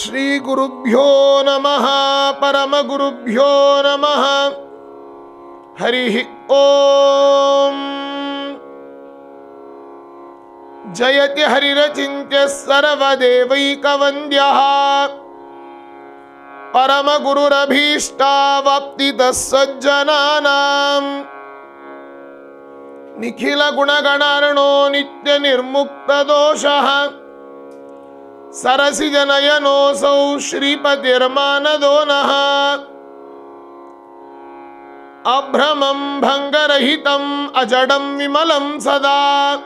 ಶ್ರೀಗುರುಭ್ಯೋ ನಮಃ ಪರಮಗುರುಭ್ಯೋ ನಮಃ ಹರಿ ಓಂ ಜಯತಿ ಹರಿರಚಿಂತ್ಯ ಸರ್ವದೇವೈಕವಂದ್ಯಃ ಪರಮಗುರುರಭೀಷ್ಟಾವಾಪ್ತಿತಃ ಸಜ್ಜನಾನಾಂ ನಿಖಿಲಗುಣಗಣಾರ್ಣೋ ನಿತ್ಯನಿರ್मुक्तदोषः सरसिजनयनोऽसौ श्रीपतिर्मानदो नः अभ्रमं भङ्गरहितम् अजडं विमलं सदा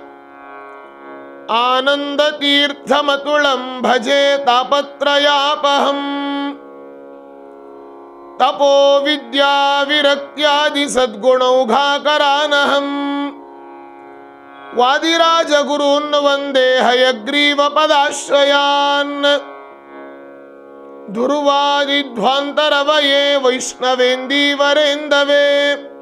आनन्दतीर्थमतुलं भजे तापत्रयापहम् तपो विद्या विरक्त्यादिसद्गुणौघाकरानहम् वादिराजगुरून् वन्दे हयग्रीवपदाश्रयान् दुर्वादिध्वान्तरवये वैष्णवेन्दीवरेन्दवे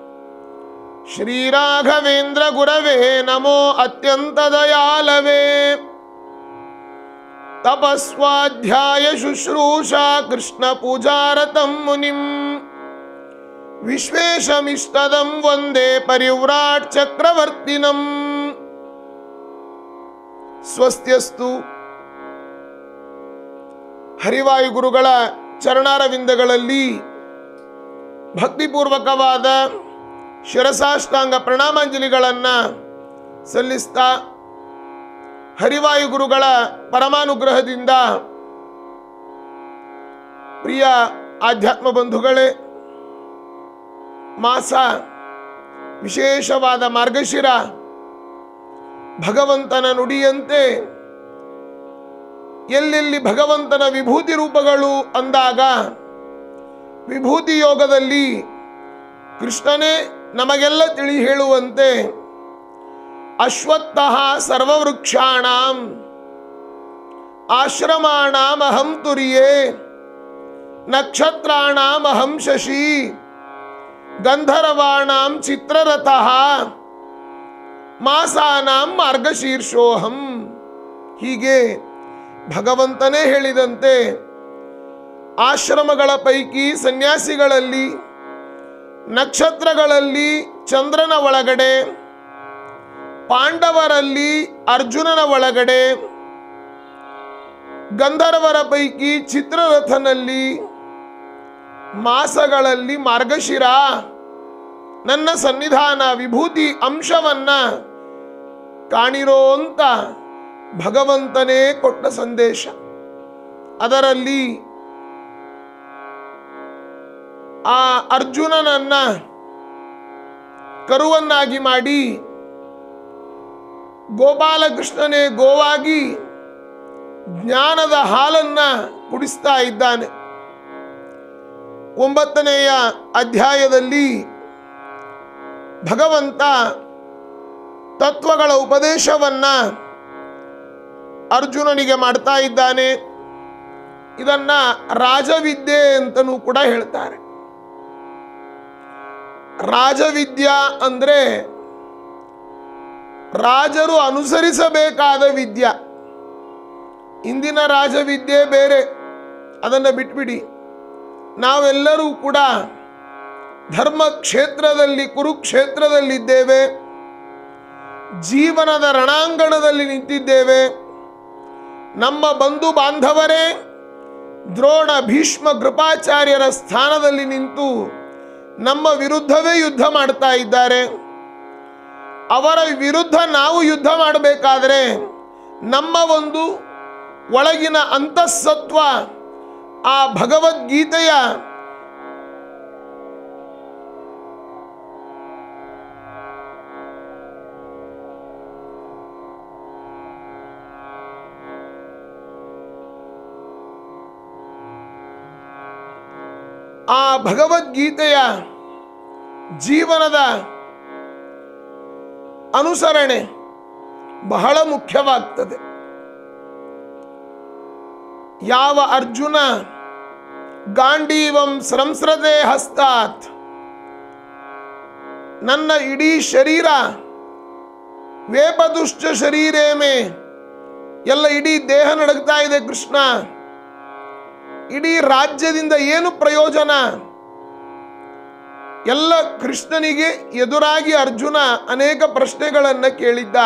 श्रीराघवेन्द्रगुरवे नमो अत्यन्तदयालवे तपस्वाध्याय शुश्रूषा कृष्णपूजारतं मुनिम् विश्वेशमिष्टदं वन्दे परिव्राट् चक्रवर्तिनम् ಸ್ವಸ್ತ್ಯಸ್ತು ಹರಿವಾಯು ಗುರುಗಳ ಚರಣಾರವಿಂದಗಳಲ್ಲಿ ಭಕ್ತಿಪೂರ್ವಕವಾದ ಶಿರಸಾಷ್ಟಾಂಗ ಪ್ರಣಾಮಾಂಜಲಿಗಳನ್ನು ಸಲ್ಲಿಸ್ತಾ ಹರಿವಾಯು ಗುರುಗಳ ಪರಮಾನುಗ್ರಹದಿಂದ ಪ್ರಿಯ ಆಧ್ಯಾತ್ಮ ಬಂಧುಗಳೇ ಮಾಸ ವಿಶೇಷವಾದ ಮಾರ್ಗಶಿರ ಭಗವಂತನ ನುಡಿಯಂತೆ ಎಲ್ಲೆಲ್ಲಿ ಭಗವಂತನ ವಿಭೂತಿ ರೂಪಗಳು ಅಂದಾಗ ವಿಭೂತಿ ಯೋಗದಲ್ಲಿ ಕೃಷ್ಣನೇ ನಮಗೆಲ್ಲ ತಿಳಿ ಹೇಳುವಂತೆ ಅಶ್ವತ್ಥಃ ಸರ್ವವೃಕ್ಷಾಣಾಂ ಆಶ್ರಮಾಣಾಂ ಅಹಂ ತುರಿಯೇ ನಕ್ಷತ್ರಾಣಾಂ ಅಹಂ ಶಶಿ ಗಂಧರ್ವಾಣಾಂ ಚಿತ್ರರಥಃ ಮಾಸಾನಾಂ ಮಾರ್ಗಶೀರ್ಷೋಹಂ ಹೀಗೆ ಭಗವಂತನೇ ಹೇಳಿದಂತೆ ಆಶ್ರಮಗಳ ಪೈಕಿ ಸನ್ಯಾಸಿಗಳಲ್ಲಿ ನಕ್ಷತ್ರಗಳಲ್ಲಿ ಚಂದ್ರನ ಒಳಗಡೆ ಪಾಂಡವರಲ್ಲಿ ಅರ್ಜುನನ ಒಳಗಡೆ ಗಂಧರ್ವರ ಪೈಕಿ ಚಿತ್ರರಥನಲ್ಲಿ ಮಾಸಗಳಲ್ಲಿ ಮಾರ್ಗಶಿರ ನನ್ನ ಸನ್ನಿಧಾನ ವಿಭೂತಿ ಅಂಶವನ್ನ ಕಾಣಿರೋ ಅಂತ ಭಗವಂತನೇ ಕೊಟ್ಟ ಸಂದೇಶ ಅದರಲ್ಲಿ ಆ ಅರ್ಜುನನನ್ನ ಕರುವನ್ನಾಗಿ ಮಾಡಿ ಗೋಪಾಲಕೃಷ್ಣನೇ ಗೋವಾಗಿ ಜ್ಞಾನದ ಹಾಲನ್ನ ಕುಡಿಸ್ತಾ ಇದ್ದಾನೆ ಒಂಬತ್ತನೆಯ ಅಧ್ಯಾಯದಲ್ಲಿ ಭಗವಂತ ತತ್ವಗಳ ಉಪದೇಶವನ್ನ ಅರ್ಜುನನಿಗೆ ಮಾಡ್ತಾ ಇದ್ದಾನೆ ಇದನ್ನ ರಾಜವಿದ್ಯೆ ಅಂತಲೂ ಕೂಡ ಹೇಳ್ತಾರೆ ರಾಜವಿದ್ಯಾ ಅಂದ್ರೆ ರಾಜರು ಅನುಸರಿಸಬೇಕಾದ ವಿದ್ಯಾ ಇಂದಿನ ರಾಜವಿದ್ಯೆ ಬೇರೆ ಅದನ್ನು ಬಿಟ್ಬಿಡಿ ನಾವೆಲ್ಲರೂ ಕೂಡ ಧರ್ಮ ಕ್ಷೇತ್ರದಲ್ಲಿ ಕುರುಕ್ಷೇತ್ರದಲ್ಲಿದ್ದೇವೆ ಜೀವನದ ರಣಾಂಗಣದಲ್ಲಿ ನಿಂತಿದ್ದೇವೆ ನಮ್ಮ ಬಂಧು ಬಾಂಧವರೇ ದ್ರೋಣ ಭೀಷ್ಮ ಕೃಪಾಚಾರ್ಯರ ಸ್ಥಾನದಲ್ಲಿ ನಿಂತು ನಮ್ಮ ವಿರುದ್ಧವೇ ಯುದ್ಧ ಮಾಡ್ತಾ ಇದ್ದಾರೆ ಅವರ ವಿರುದ್ಧ ನಾವು ಯುದ್ಧ ಮಾಡಬೇಕಾದ್ರೆ ನಮ್ಮ ಒಂದು ಒಳಗಿನ ಅಂತಃಸತ್ವ ಆ ಭಗವದ್ಗೀತೆಯ ಆ ಭಗವದ್ಗೀತೆಯ ಜೀವನದ ಅನುಸರಣೆ ಬಹಳ ಮುಖ್ಯವಾಗ್ತದೆ ಯಾವ ಅರ್ಜುನ ಗಾಂಡೀವಂ ಸಂಸ್ರತೆ ಹಸ್ತಾತ್ ನನ್ನ ಇಡೀ ಶರೀರ ವೇಪದುಶ್ಚ ಶರೀರೇ ಮೇ ಎಲ್ಲ ಇಡೀ ದೇಹ ನಡಗ್ತಾ ಇದೆ ಕೃಷ್ಣ ಇಡೀ ರಾಜ್ಯದಿಂದ ಏನು ಪ್ರಯೋಜನ ಎಲ್ಲ ಕೃಷ್ಣನಿಗೆ ಎದುರಾಗಿ ಅರ್ಜುನ ಅನೇಕ ಪ್ರಶ್ನೆಗಳನ್ನು ಕೇಳಿದ್ದ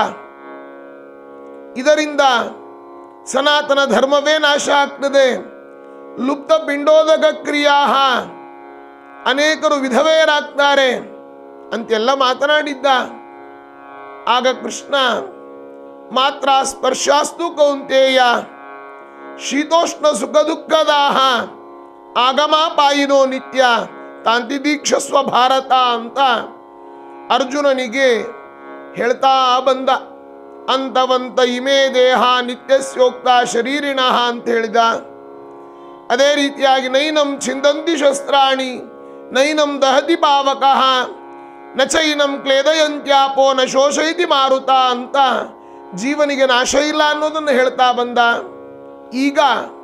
ಇದರಿಂದ ಸನಾತನ ಧರ್ಮವೇ ನಾಶ ಆಗ್ತದೆ ಲುಪ್ತ ಪಿಂಡೋದಕ ಕ್ರಿಯಾ ಅನೇಕರು ವಿಧವೆಯರಾಗ್ತಾರೆ ಅಂತೆಲ್ಲ ಮಾತನಾಡಿದ್ದ ಆಗ ಕೃಷ್ಣ ಮಾತ್ರ ಸ್ಪರ್ಶಾಸ್ತು ಕೌಂತೇಯ ಶೀತೋಷ್ಣ ಸುಖ ದುಃಖದಾಹ ಆಗಮಾಪಾಯಿನೋ ನಿತ್ಯ ತಾಂತಿದೀಕ್ಷಸ್ವ ಭಾರತ ಅಂತ ಅರ್ಜುನನಿಗೆ ಹೇಳ್ತಾ ಬಂದ ಅಂತವಂತ ಇಮೇ ದೇಹ ನಿತ್ಯಸ್ಯೋಕ್ತ ಶರೀರಿಣ ಅಂತ ಹೇಳಿದ ಅದೇ ರೀತಿಯಾಗಿ ನೈನಂ ಛಿಂದಂತಿ ಶಸ್ತ್ರಾಣಿ ನೈನಂ ದಹತಿ ಪಾವಕಃ ನ ಚೈನಂ ಕ್ಲೇದಯಂತ್ಯಾಪೋ ನ ಶೋಷಯತಿ ಮಾರುತ ಅಂತ ಜೀವನಿಗೆ ನಾಶ ಇಲ್ಲ ಅನ್ನೋದನ್ನು ಹೇಳ್ತಾ ಬಂದ ಈಗ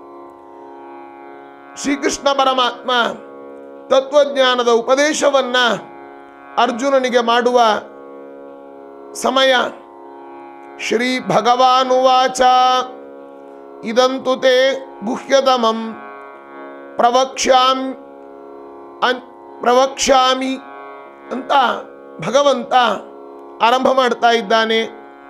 ಶ್ರೀಕೃಷ್ಣ ಪರಮಾತ್ಮ ತತ್ವಜ್ಞಾನದ ಉಪದೇಶವನ್ನ ಅರ್ಜುನನಿಗೆ ಮಾಡುವ ಸಮಯ ಶ್ರೀ ಭಗವಾನುವಾಚ ಇದಂತು ತೇ ಗುಹ್ಯತಮಂ ಪ್ರವಕ್ಷ್ಯಾಮ್ ಅನ್ ಪ್ರವಕ್ಷ್ಯಾಮಿ ಅಂತ ಭಗವಂತ ಆರಂಭ ಮಾಡ್ತಾ ಇದ್ದಾನೆ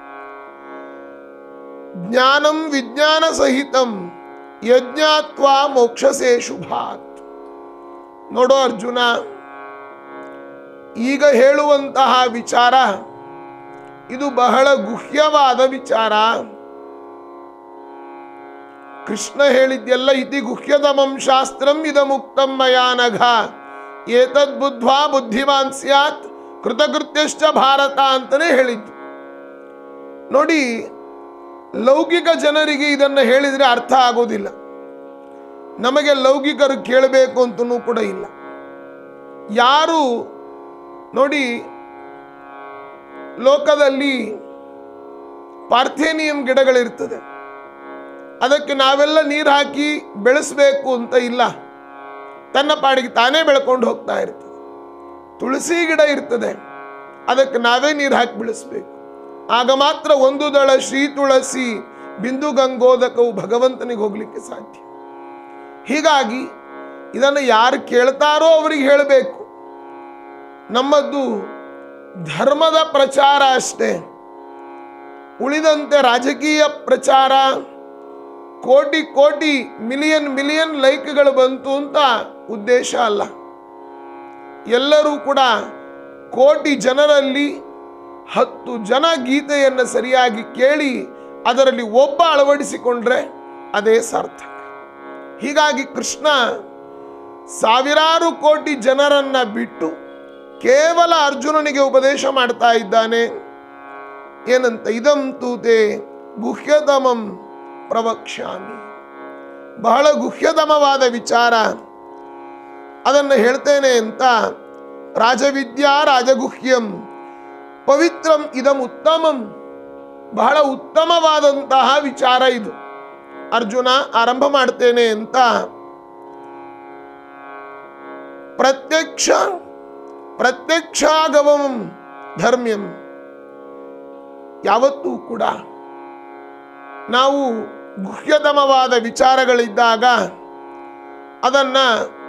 ಜ್ಞಾನಂ ವಿಜ್ಞಾನ ಸಹಿತಂ ಯಜ್ಞಾತ್ವಾ ಮೋಕ್ಷಸೇ ಶುಭಾತ್ ನೋಡೋ ಅರ್ಜುನ ಈಗ ಹೇಳುವಂತಹ ವಿಚಾರ ಇದು ಬಹಳ ಗುಹ್ಯವಾದ ವಿಚಾರ ಕೃಷ್ಣ ಹೇಳಿದ್ದೆಲ್ಲ ಇತಿ ಗುಹ್ಯತಮಂ ಶಾಸ್ತ್ರಂ ಇದ ಮುಕ್ತಂ ಮಯಾನಘ ಏತದ್ ಬುದ್ಧ್ವಾ ಬುದ್ಧಿಮಾನ್ ಸ್ಯಾತ್ ಕೃತಕೃತ್ಯಶ್ಚ ಭಾರತ ಅಂತಲೇ ಹೇಳಿದ್ದು ನೋಡಿ ಲೌಕಿಕ ಜನರಿಗೆ ಇದನ್ನು ಹೇಳಿದರೆ ಅರ್ಥ ಆಗೋದಿಲ್ಲ ನಮಗೆ ಲೌಕಿಕರು ಕೇಳಬೇಕು ಅಂತನೂ ಕೂಡ ಇಲ್ಲ ಯಾರು ನೋಡಿ ಲೋಕದಲ್ಲಿ ಪಾರ್ಥೇನಿಯಂ ಗಿಡಗಳಿರ್ತದೆ ಅದಕ್ಕೆ ನಾವೆಲ್ಲ ನೀರು ಹಾಕಿ ಬೆಳೆಸಬೇಕು ಅಂತ ಇಲ್ಲ ತನ್ನ ಪಾಡಿಗೆ ತಾನೇ ಬೆಳ್ಕೊಂಡು ಹೋಗ್ತಾ ಇರ್ತದೆ ತುಳಸಿ ಗಿಡ ಇರ್ತದೆ ಅದಕ್ಕೆ ನಾವೇ ನೀರು ಹಾಕಿ ಬೆಳೆಸಬೇಕು ಆಗ ಮಾತ್ರ ಒಂದು ದಳ ಶ್ರೀ ತುಳಸಿ ಬಿಂದು ಗಂಗೋದಕವು ಭಗವಂತನಿಗೆ ಹೋಗ್ಲಿಕ್ಕೆ ಸಾಧ್ಯ ಹೀಗಾಗಿ ಇದನ್ನು ಯಾರು ಕೇಳ್ತಾರೋ ಅವರಿಗೆ ಹೇಳಬೇಕು ನಮ್ಮದ್ದು ಧರ್ಮದ ಪ್ರಚಾರ ಅಷ್ಟೇ ಉಳಿದಂತೆ ರಾಜಕೀಯ ಪ್ರಚಾರ ಕೋಟಿ ಕೋಟಿ ಮಿಲಿಯನ್ ಮಿಲಿಯನ್ ಲೈಕ್ಗಳು ಬಂತು ಅಂತ ಉದ್ದೇಶ ಅಲ್ಲ ಎಲ್ಲರೂ ಕೂಡ ಕೋಟಿ ಜನರಲ್ಲಿ ಹತ್ತು ಜನ ಗೀತೆಯನ್ನು ಸರಿಯಾಗಿ ಕೇಳಿ ಅದರಲ್ಲಿ ಒಬ್ಬ ಅಳವಡಿಸಿಕೊಂಡ್ರೆ ಅದೇ ಸಾರ್ಥಕ ಹೀಗಾಗಿ ಕೃಷ್ಣ ಸಾವಿರಾರು ಕೋಟಿ ಜನರನ್ನ ಬಿಟ್ಟು ಕೇವಲ ಅರ್ಜುನನಿಗೆ ಉಪದೇಶ ಮಾಡ್ತಾ ಇದ್ದಾನೆ ಏನಂತ ಇದಂ ತೂತೆ ಗುಹ್ಯತಮಂ ಪ್ರವಕ್ಷ್ಯಾಮಿ ಬಹಳ ಗುಹ್ಯತಮವಾದ ವಿಚಾರ ಅದನ್ನು ಹೇಳ್ತೇನೆ ಅಂತ ರಾಜವಿದ್ಯಾ ರಾಜಗುಹ್ಯಂ ಪವಿತ್ರಂ ಇದಂ ಉತ್ತಮಂ ಬಹಳ ಉತ್ತಮವಾದಂತಹ ವಿಚಾರ ಇದು ಅರ್ಜುನ ಆರಂಭ ಮಾಡ್ತೇನೆ ಅಂತ ಪ್ರತ್ಯಕ್ಷ ಪ್ರತ್ಯಕ್ಷಾಗಮಂ ಧರ್ಮ್ಯಂ ಯಾವತ್ತೂ ಕೂಡ ನಾವು ಗುಹ್ಯತಮವಾದ ವಿಚಾರಗಳಿದ್ದಾಗ ಅದನ್ನು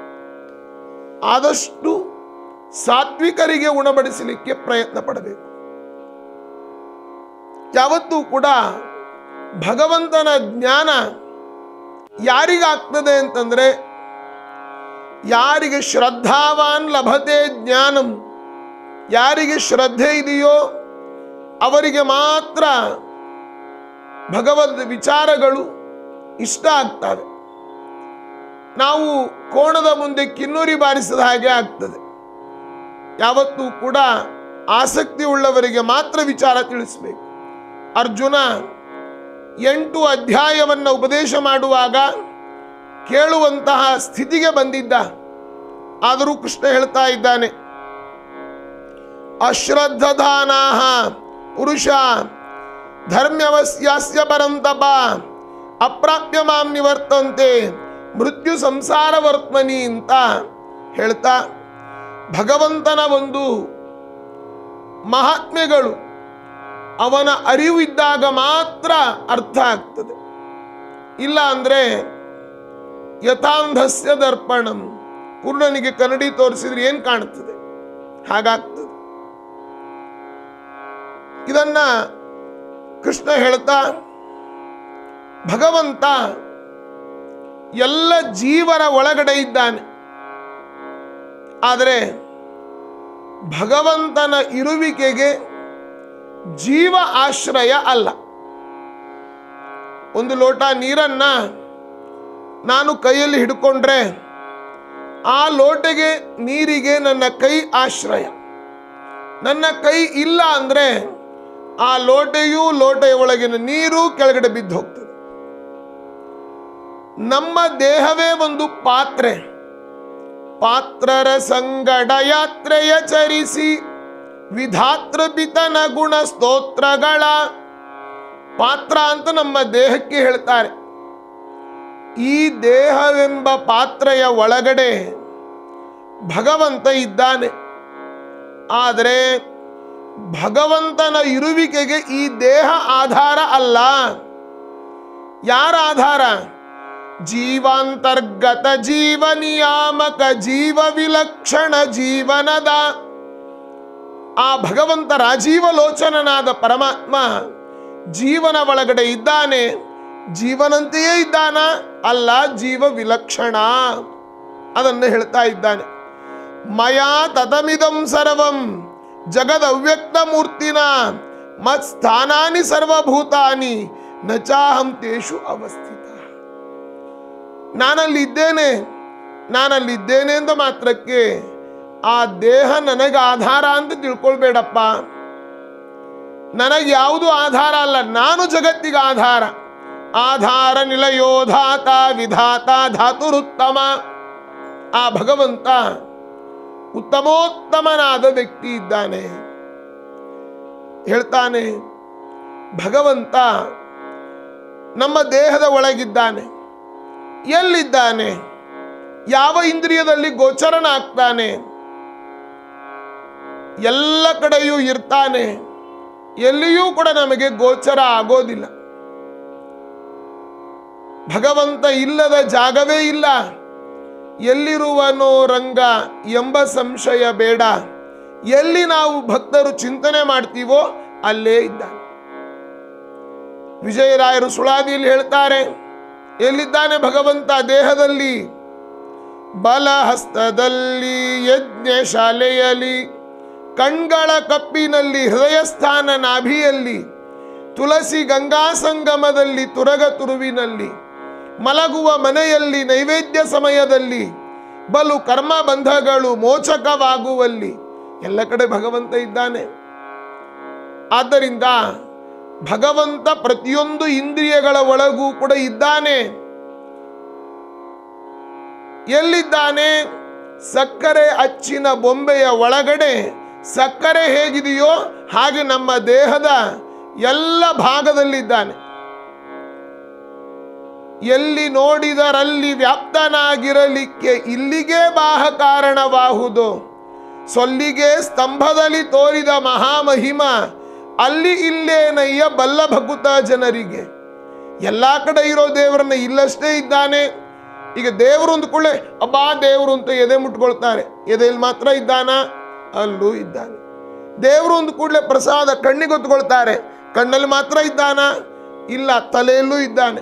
ಆದಷ್ಟು ಸಾತ್ವಿಕರಿಗೆ ಉಣಬಡಿಸಲಿಕ್ಕೆ ಪ್ರಯತ್ನ ಪಡಬೇಕು ಯಾವತ್ತೂ ಕೂಡ ಭಗವಂತನ ಜ್ಞಾನ ಯಾರಿಗಾಗ್ತದೆ ಅಂತಂದ್ರೆ ಯಾರಿಗೆ ಶ್ರದ್ಧಾವಾನ್ ಲಭತೆ ಜ್ಞಾನಂ ಯಾರಿಗೆ ಶ್ರದ್ಧೆ ಇದೆಯೋ ಅವರಿಗೆ ಮಾತ್ರ ಭಗವದ್ ವಿಚಾರಗಳು ಇಷ್ಟ ಆಗ್ತವೆ ನಾವು ಕೋಣದ ಮುಂದೆ ಕಿನ್ನೂರಿ ಬಾರಿಸಿದ ಹಾಗೆ ಆಗ್ತದೆ ಯಾವತ್ತೂ ಕೂಡ ಆಸಕ್ತಿ ಉಳ್ಳವರಿಗೆ ಮಾತ್ರ ವಿಚಾರ ತಿಳಿಸಬೇಕು ಅರ್ಜುನ ಎಂಟು ಅಧ್ಯಾಯವನ್ನು ಉಪದೇಶ ಮಾಡುವಾಗ ಕೇಳುವಂತಹ ಸ್ಥಿತಿಗೆ ಬಂದಿದ್ದ ಆದರೂ ಕೃಷ್ಣ ಹೇಳ್ತಾ ಇದ್ದಾನೆ ಅಶ್ರದ್ಧಧಾನಾಹ ಪುರುಷ ಧರ್ಮ್ಯವಸ್ಯಾಸ್ಯ ಪರಂತಪ ಅಪ್ರಾಪ್ಯ ಮಾಂ ನಿವರ್ತಂತೆ ಮೃತ್ಯು ಸಂಸಾರ ವರ್ತಮನಿ ಅಂತ ಹೇಳ್ತಾ ಭಗವಂತನ ಒಂದು ಮಹಾತ್ಮೆಗಳು ಅವನ ಅರಿವು ಇದ್ದಾಗ ಮಾತ್ರ ಅರ್ಥ ಆಗ್ತದೆ ಇಲ್ಲ ಅಂದರೆ ಯಥಾಂಧಸ್ಯ ದರ್ಪಣಂ ಕುರುಡನಿಗೆ ಕನ್ನಡಿ ತೋರಿಸಿದ್ರೆ ಏನು ಕಾಣ್ತದೆ ಹಾಗಾಗ್ತದೆ ಇದನ್ನ ಕೃಷ್ಣ ಹೇಳ್ತಾ ಭಗವಂತ ಎಲ್ಲ ಜೀವರ ಒಳಗಡೆ ಇದ್ದಾನೆ ಆದರೆ ಭಗವಂತನ ಇರುವಿಕೆಗೆ ಜೀವ ಆಶ್ರಯ ಅಲ್ಲ ಒಂದು ಲೋಟ ನೀರನ್ನ ನಾನು ಕೈಯಲ್ಲಿ ಹಿಡ್ಕೊಂಡ್ರೆ ಆ ಲೋಟೆಗೆ ನೀರಿಗೆ ನನ್ನ ಕೈ ಆಶ್ರಯ ನನ್ನ ಕೈ ಇಲ್ಲ ಅಂದರೆ ಆ ಲೋಟೆಯೂ ಲೋಟೆಯ ಒಳಗಿನ ನೀರು ಕೆಳಗಡೆ ಬಿದ್ದು ಹೋಗ್ತದೆ ನಮ್ಮ ದೇಹವೇ ಒಂದು ಪಾತ್ರೆ ಪಾತ್ರರ ಸಂಗಡ ಯಾತ್ರೆಯ ಚರಿಸಿ ವಿಧಾತೃ ಪಿತನ ಗುಣ ಸ್ತೋತ್ರಗಳ ಪಾತ್ರ ಅಂತ ನಮ್ಮ ದೇಹಕ್ಕೆ ಹೇಳ್ತಾರೆ ಈ ದೇಹವೆಂಬ ಪಾತ್ರೆಯ ಒಳಗಡೆ ಭಗವಂತ ಇದ್ದಾನೆ ಆದರೆ ಭಗವಂತನ ಇರುವಿಕೆಗೆ ಈ ದೇಹ ಆಧಾರ ಅಲ್ಲ ಯಾರ ಆಧಾರ ಜೀವಾಂತರ್ಗತ ಜೀವ ನಿಯಾಮಕ ಜೀವ ವಿಲಕ್ಷಣ ಜೀವನದ ಆ ಭಗವಂತ ರಾಜೀವ ಲೋಚನನಾದ ಪರಮಾತ್ಮ ಜೀವನ ಒಳಗಡೆ ಇದ್ದಾನೆ ಜೀವನಂತೆಯೇ ಇದ್ದಾನ ಅಲ್ಲ ಜೀವ ವಿಲಕ್ಷಣ ಅದನ್ನು ಹೇಳ್ತಾ ಇದ್ದಾನೆ ಮಯಾ ತತಮಿದಂ ಸರ್ವಂ ಜಗದ ಅವ್ಯಕ್ತ ಮೂರ್ತಿನ ಮತ್ ಸ್ಥಾನಾನಿ ಸರ್ವಭೂತಾನಿ ನ ಚಾಹಂ ತೇಷು ಅವಸ್ಥಿತ ನಾನಲ್ಲಿದ್ದೇನೆ ನಾನಲ್ಲಿದ್ದೇನೆ ಅಂತ ಮಾತ್ರಕ್ಕೆ ಆ ದೇಹ ನನಗೆ ಆಧಾರ ಅಂತ ತಿಳ್ಕೊಳ್ಬೇಡಪ್ಪ ನನಗೆ ಯಾವುದು ಆಧಾರ ಅಲ್ಲ ನಾನು ಜಗತ್ತಿಗೆ ಆಧಾರ ಆಧಾರ ನಿಲಯೋಧಾತ ವಿಧಾತ ಧಾತುರುತ್ತಮ ಆ ಭಗವಂತ ಉತ್ತಮೋತ್ತಮನಾದ ವ್ಯಕ್ತಿ ಇದ್ದಾನೆ ಹೇಳ್ತಾನೆ ಭಗವಂತ ನಮ್ಮ ದೇಹದ ಒಳಗಿದ್ದಾನೆ ಎಲ್ಲಿದ್ದಾನೆ ಯಾವ ಇಂದ್ರಿಯದಲ್ಲಿ ಗೋಚರನಾಗ್ತಾನೆ ಎಲ್ಲ ಕಡೆಯೂ ಇರ್ತಾನೆ ಎಲ್ಲಿಯೂ ಕೂಡ ನಮಗೆ ಗೋಚರ ಆಗೋದಿಲ್ಲ ಭಗವಂತ ಇಲ್ಲದ ಜಾಗವೇ ಇಲ್ಲ ಎಲ್ಲಿರುವನೋ ರಂಗ ಎಂಬ ಸಂಶಯ ಬೇಡ ಎಲ್ಲಿ ನಾವು ಭಕ್ತರು ಚಿಂತನೆ ಮಾಡ್ತೀವೋ ಅಲ್ಲೇ ಇದ್ದಾನೆ ವಿಜಯರಾಯರು ಸುಳಾದಿಯಲ್ಲಿ ಹೇಳ್ತಾರೆ ಎಲ್ಲಿದ್ದಾನೆ ಭಗವಂತ ದೇಹದಲ್ಲಿ ಬಲಹಸ್ತದಲ್ಲಿ ಯಜ್ಞ ಶಾಲೆಯಲ್ಲಿ ಕಣ್ಗಳ ಕಪ್ಪಿನಲ್ಲಿ ಹೃದಯ ಸ್ಥಾನ ನಾಭಿಯಲ್ಲಿ ತುಳಸಿ ಗಂಗಾ ಸಂಗಮದಲ್ಲಿ ತುರಗ ತುರುವಿನಲ್ಲಿ ಮಲಗುವ ಮನೆಯಲ್ಲಿ ನೈವೇದ್ಯ ಸಮಯದಲ್ಲಿ ಬಲು ಕರ್ಮ ಬಂಧಗಳು ಮೋಚಕವಾಗುವಲ್ಲಿ ಎಲ್ಲ ಕಡೆ ಭಗವಂತ ಇದ್ದಾನೆ ಆದ್ದರಿಂದ ಭಗವಂತ ಪ್ರತಿಯೊಂದು ಇಂದ್ರಿಯಗಳ ಒಳಗೂ ಕೂಡ ಇದ್ದಾನೆ ಎಲ್ಲಿದ್ದಾನೆ ಸಕ್ಕರೆ ಅಚ್ಚಿನ ಬೊಂಬೆಯ ಒಳಗಡೆ ಸಕ್ಕರೆ ಹೇಗಿದೆಯೋ ಹಾಗೆ ನಮ್ಮ ದೇಹದ ಎಲ್ಲ ಭಾಗದಲ್ಲಿದ್ದಾನೆ ಎಲ್ಲಿ ನೋಡಿದರಲ್ಲಿ ವ್ಯಾಪ್ತನಾಗಿರಲಿಕ್ಕೆ ಇಲ್ಲಿಗೆ ಬಾಹ ಕಾರಣವಾಹುದು ಸೊಲ್ಲಿಗೆ ಸ್ತಂಭದಲ್ಲಿ ತೋರಿದ ಮಹಾಮಹಿಮ ಅಲ್ಲಿ ಇಲ್ಲೇನಯ್ಯ ಬಲ್ಲ ಭಕುತ ಜನರಿಗೆ ಎಲ್ಲ ಕಡೆ ಇರೋ ದೇವರನ್ನ ಇಲ್ಲಷ್ಟೇ ಇದ್ದಾನೆ ಈಗ ದೇವರು ಅಂದ್ಕೊಳ್ಳೆ ಅಬ್ಬಾ ದೇವರು ಅಂತ ಎದೆ ಮುಟ್ಕೊಳ್ತಾರೆ ಎದೆಯಲ್ಲಿ ಮಾತ್ರ ಇದ್ದಾನ ಅಲ್ಲೂ ಇದ್ದಾನೆ ದೇವರು ಅಂದ ಕೂಡಲೇ ಪ್ರಸಾದ ಕಣ್ಣಿಗೆ ಹೊತ್ಕೊಳ್ತಾರೆ ಕಣ್ಣಲ್ಲಿ ಮಾತ್ರ ಇದ್ದಾನ ಇಲ್ಲ ತಲೆಯಲ್ಲೂ ಇದ್ದಾನೆ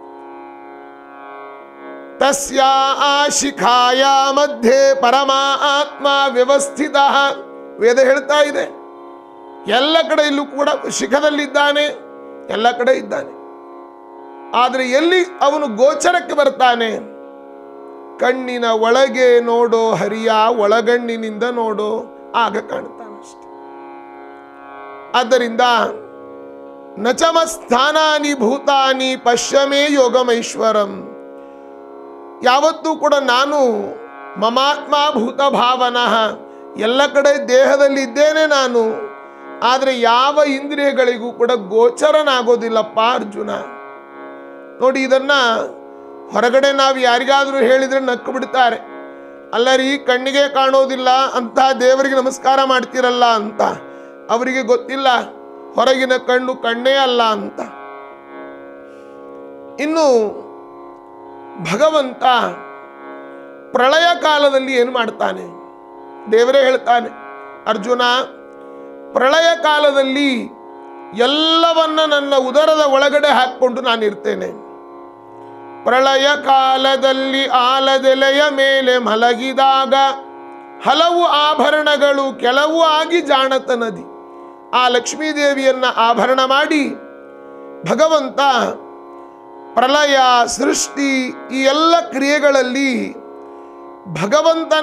ತಸ್ಯ ಆ ಶಿಖಾಯ ಮಧ್ಯೆ ಪರಮ ಆತ್ಮ ವ್ಯವಸ್ಥಿತ ವೇದ ಹೇಳ್ತಾ ಇದೆ ಎಲ್ಲ ಕಡೆ ಇಲ್ಲೂ ಕೂಡ ಶಿಖದಲ್ಲಿದ್ದಾನೆ ಎಲ್ಲ ಕಡೆ ಇದ್ದಾನೆ ಆದರೆ ಎಲ್ಲಿ ಅವನು ಗೋಚರಕ್ಕೆ ಬರ್ತಾನೆ ಕಣ್ಣಿನ ಒಳಗೆ ನೋಡೋ ಹರಿಯ ಒಳಗಣ್ಣಿನಿಂದ ನೋಡೋ ಆಗ ಕಾಣ್ತಾನಷ್ಟೆ ಆದ್ದರಿಂದ ನಚಮ ಸ್ಥಾನಾನಿ ಭೂತಾನಿ ಪಶ್ಯಮೇ ಯೋಗಮೈಶ್ವರಂ ಯಾವತ್ತೂ ಕೂಡ ನಾನು ಮಮಾತ್ಮ ಭೂತ ಭಾವನಃ ಎಲ್ಲ ಕಡೆ ದೇಹದಲ್ಲಿ ಇದ್ದೇನೆ ನಾನು ಆದರೆ ಯಾವ ಇಂದ್ರಿಯಗಳಿಗೂ ಕೂಡ ಗೋಚರನಾಗೋದಿಲ್ಲಪ್ಪ ಅರ್ಜುನ ನೋಡಿ ಇದನ್ನ ಹೊರಗಡೆ ನಾವು ಯಾರಿಗಾದರೂ ಹೇಳಿದ್ರೆ ನಕ್ಕು ಬಿಡ್ತಾರೆ ಅಲ್ಲ ರೀ ಕಣ್ಣಿಗೆ ಕಾಣೋದಿಲ್ಲ ಅಂತ ದೇವರಿಗೆ ನಮಸ್ಕಾರ ಮಾಡ್ತಿರಲ್ಲ ಅಂತ ಅವರಿಗೆ ಗೊತ್ತಿಲ್ಲ ಹೊರಗಿನ ಕಣ್ಣು ಕಣ್ಣೇ ಅಲ್ಲ ಅಂತ ಇನ್ನು ಭಗವಂತ ಪ್ರಳಯ ಕಾಲದಲ್ಲಿ ಏನು ಮಾಡ್ತಾನೆ ದೇವರೇ ಹೇಳ್ತಾನೆ ಅರ್ಜುನ ಪ್ರಳಯ ಕಾಲದಲ್ಲಿ ಎಲ್ಲವನ್ನ ನನ್ನ ಉದರದ ಒಳಗಡೆ ಹಾಕ್ಕೊಂಡು ನಾನು ಇರ್ತೇನೆ ಪ್ರಳಯ ಕಾಲದಲ್ಲಿ ಆಲದೆಲೆಯ ಮೇಲೆ ಮಲಗಿದಾಗ ಹಲವು ಆಭರಣಗಳು ಕೆಲವು ಆಗಿ ಜಾಣತ ನದಿ ಆ ಲಕ್ಷ್ಮೀದೇವಿಯನ್ನ ಆಭರಣ ಮಾಡಿ ಭಗವಂತ ಪ್ರಳಯ ಸೃಷ್ಟಿ ಈ ಎಲ್ಲ ಕ್ರಿಯೆಗಳಲ್ಲಿ ಭಗವಂತನ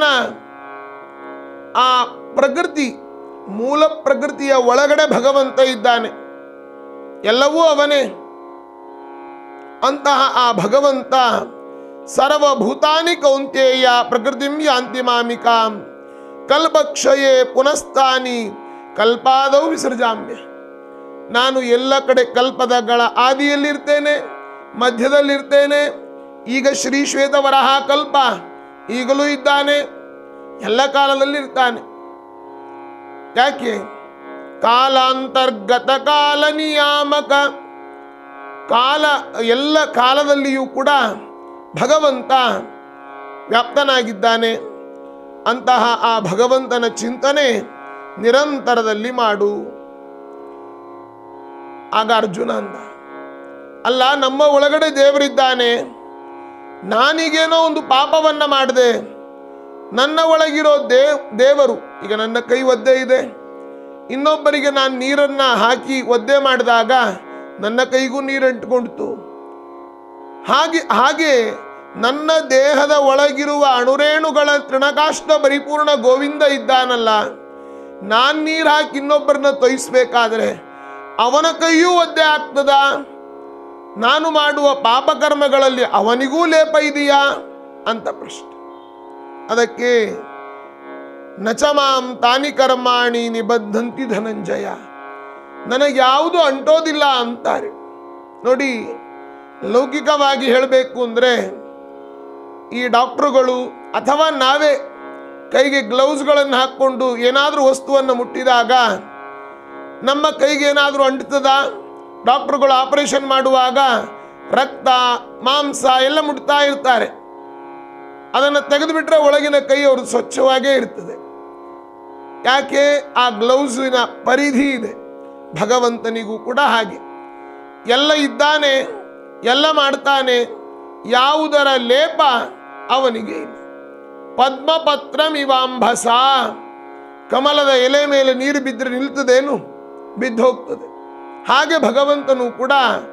ಆ ಪ್ರಕೃತಿ ಮೂಲ ಪ್ರಕೃತಿಯ ಒಳಗಡೆ ಭಗವಂತ ಇದ್ದಾನೆ ಎಲ್ಲವೂ ಅವನೇ ಅಂತಹ ಆ ಭಗವಂತ ಸರ್ವಭೂತಾನಿ ಕೌಂತೇಯ ಪ್ರಕೃತಿಂ ಯಾಂತಿ ಮಾಮಿಕಾಂ ಕಲ್ಪಕ್ಷಯೇ ಪುನಸ್ತಾನಿ ಕಲ್ಪಾದೌ ವಿಸರ್ಜಾಮ್ಯ ನಾನು ಎಲ್ಲ ಕಡೆ ಕಲ್ಪದಗಳ ಆದಿಯಲ್ಲಿರ್ತೇನೆ ಮಧ್ಯದಲ್ಲಿರ್ತೇನೆ ಈಗ ಶ್ರೀ ಶ್ವೇತವರಹ ಕಲ್ಪ ಈಗಲೂ ಇದ್ದಾನೆ ಎಲ್ಲ ಕಾಲದಲ್ಲಿ ಇರ್ತಾನೆ ಯಾಕೆ ಕಾಲಾಂತರ್ಗತ ಕಾಲ ನಿಯಾಮಕ ಕಾಲ ಎಲ್ಲ ಕಾಲದಲ್ಲಿಯೂ ಕೂಡ ಭಗವಂತ ವ್ಯಾಪ್ತನಾಗಿದ್ದಾನೆ ಅಂತಹ ಆ ಭಗವಂತನ ಚಿಂತನೆ ನಿರಂತರದಲ್ಲಿ ಮಾಡು ಆಗ ಅರ್ಜುನ ಅಂದ ಅಲ್ಲ ನಮ್ಮ ಒಳಗಡೆ ದೇವರಿದ್ದಾನೆ ನಾನೀಗೇನೋ ಒಂದು ಪಾಪವನ್ನ ಮಾಡಿದೆ ನನ್ನ ಒಳಗಿರೋ ದೇವ್ ದೇವರು ಈಗ ನನ್ನ ಕೈ ಒದ್ದೆ ಇದೆ ಇನ್ನೊಬ್ಬರಿಗೆ ನಾನು ನೀರನ್ನ ಹಾಕಿ ಒದ್ದೆ ಮಾಡಿದಾಗ ನನ್ನ ಕೈಗೂ ನೀರು ಅಂಟ್ಕೊಂಡಿತು ಹಾಗೆ ಹಾಗೆ ನನ್ನ ದೇಹದ ಒಳಗಿರುವ ಅಣುರೇಣುಗಳ ತೃಣಕಾಷ್ಟ ಪರಿಪೂರ್ಣ ಗೋವಿಂದ ಇದ್ದಾನಲ್ಲ ನಾನು ನೀರು ಹಾಕಿ ಇನ್ನೊಬ್ಬರನ್ನ ತೊಯಿಸ್ಬೇಕಾದ್ರೆ ಅವನ ಕೈಯೂ ಒದ್ದೆ ಆಗ್ತದ ನಾನು ಮಾಡುವ ಪಾಪಕರ್ಮಗಳಲ್ಲಿ ಅವನಿಗೂ ಲೇಪ ಇದೆಯಾ ಅಂತ ಪ್ರಶ್ನೆ ಅದಕ್ಕೆ ನಚಮಾಂ ತಾನಿ ಕರ್ಮಾಣಿ ನಿಬದ್ಧಂತಿ ಧನಂಜಯ ನನಗೆ ಯಾವುದು ಅಂಟೋದಿಲ್ಲ ಅಂತಾರೆ ನೋಡಿ ಲೌಕಿಕವಾಗಿ ಹೇಳಬೇಕು ಅಂದರೆ ಈ ಡಾಕ್ಟ್ರುಗಳು ಅಥವಾ ನಾವೇ ಕೈಗೆ ಗ್ಲೌಸ್ಗಳನ್ನು ಹಾಕ್ಕೊಂಡು ಏನಾದರೂ ವಸ್ತುವನ್ನು ಮುಟ್ಟಿದಾಗ ನಮ್ಮ ಕೈಗೆ ಏನಾದರೂ ಅಂಟ್ತದ ಡಾಕ್ಟ್ರುಗಳು ಆಪರೇಷನ್ ಮಾಡುವಾಗ ರಕ್ತ ಮಾಂಸ ಎಲ್ಲ ಮುಟ್ತಾ ಇರ್ತಾರೆ ಅದನ್ನು ತೆಗೆದುಬಿಟ್ರೆ ಒಳಗಿನ ಕೈ ಅವ್ರದ್ದು ಸ್ವಚ್ಛವಾಗೇ ಇರ್ತದೆ ಯಾಕೆ ಆ ಗ್ಲೌಸಿನ ಪರಿಧಿ ಇದೆ ಭಗವಂತನಿಗೂ ಕೂಡ ಹಾಗೆ ಎಲ್ಲ ಇದ್ದಾನೆ ಎಲ್ಲ ಮಾಡ್ತಾನೆ ಯಾವುದರ ಲೇಪ ಅವನಿಗೆ ಇಲ್ಲ ಪದ್ಮಪತ್ರಮಿವಾಂಭಸ ಕಮಲದ ಎಲೆ ಮೇಲೆ ನೀರು ಬಿದ್ದರೆ ನಿಲ್ತದೇನು ಬಿದ್ದು ಹೋಗ್ತದೆ ಹಾಗೆ ಭಗವಂತನು ಕೂಡ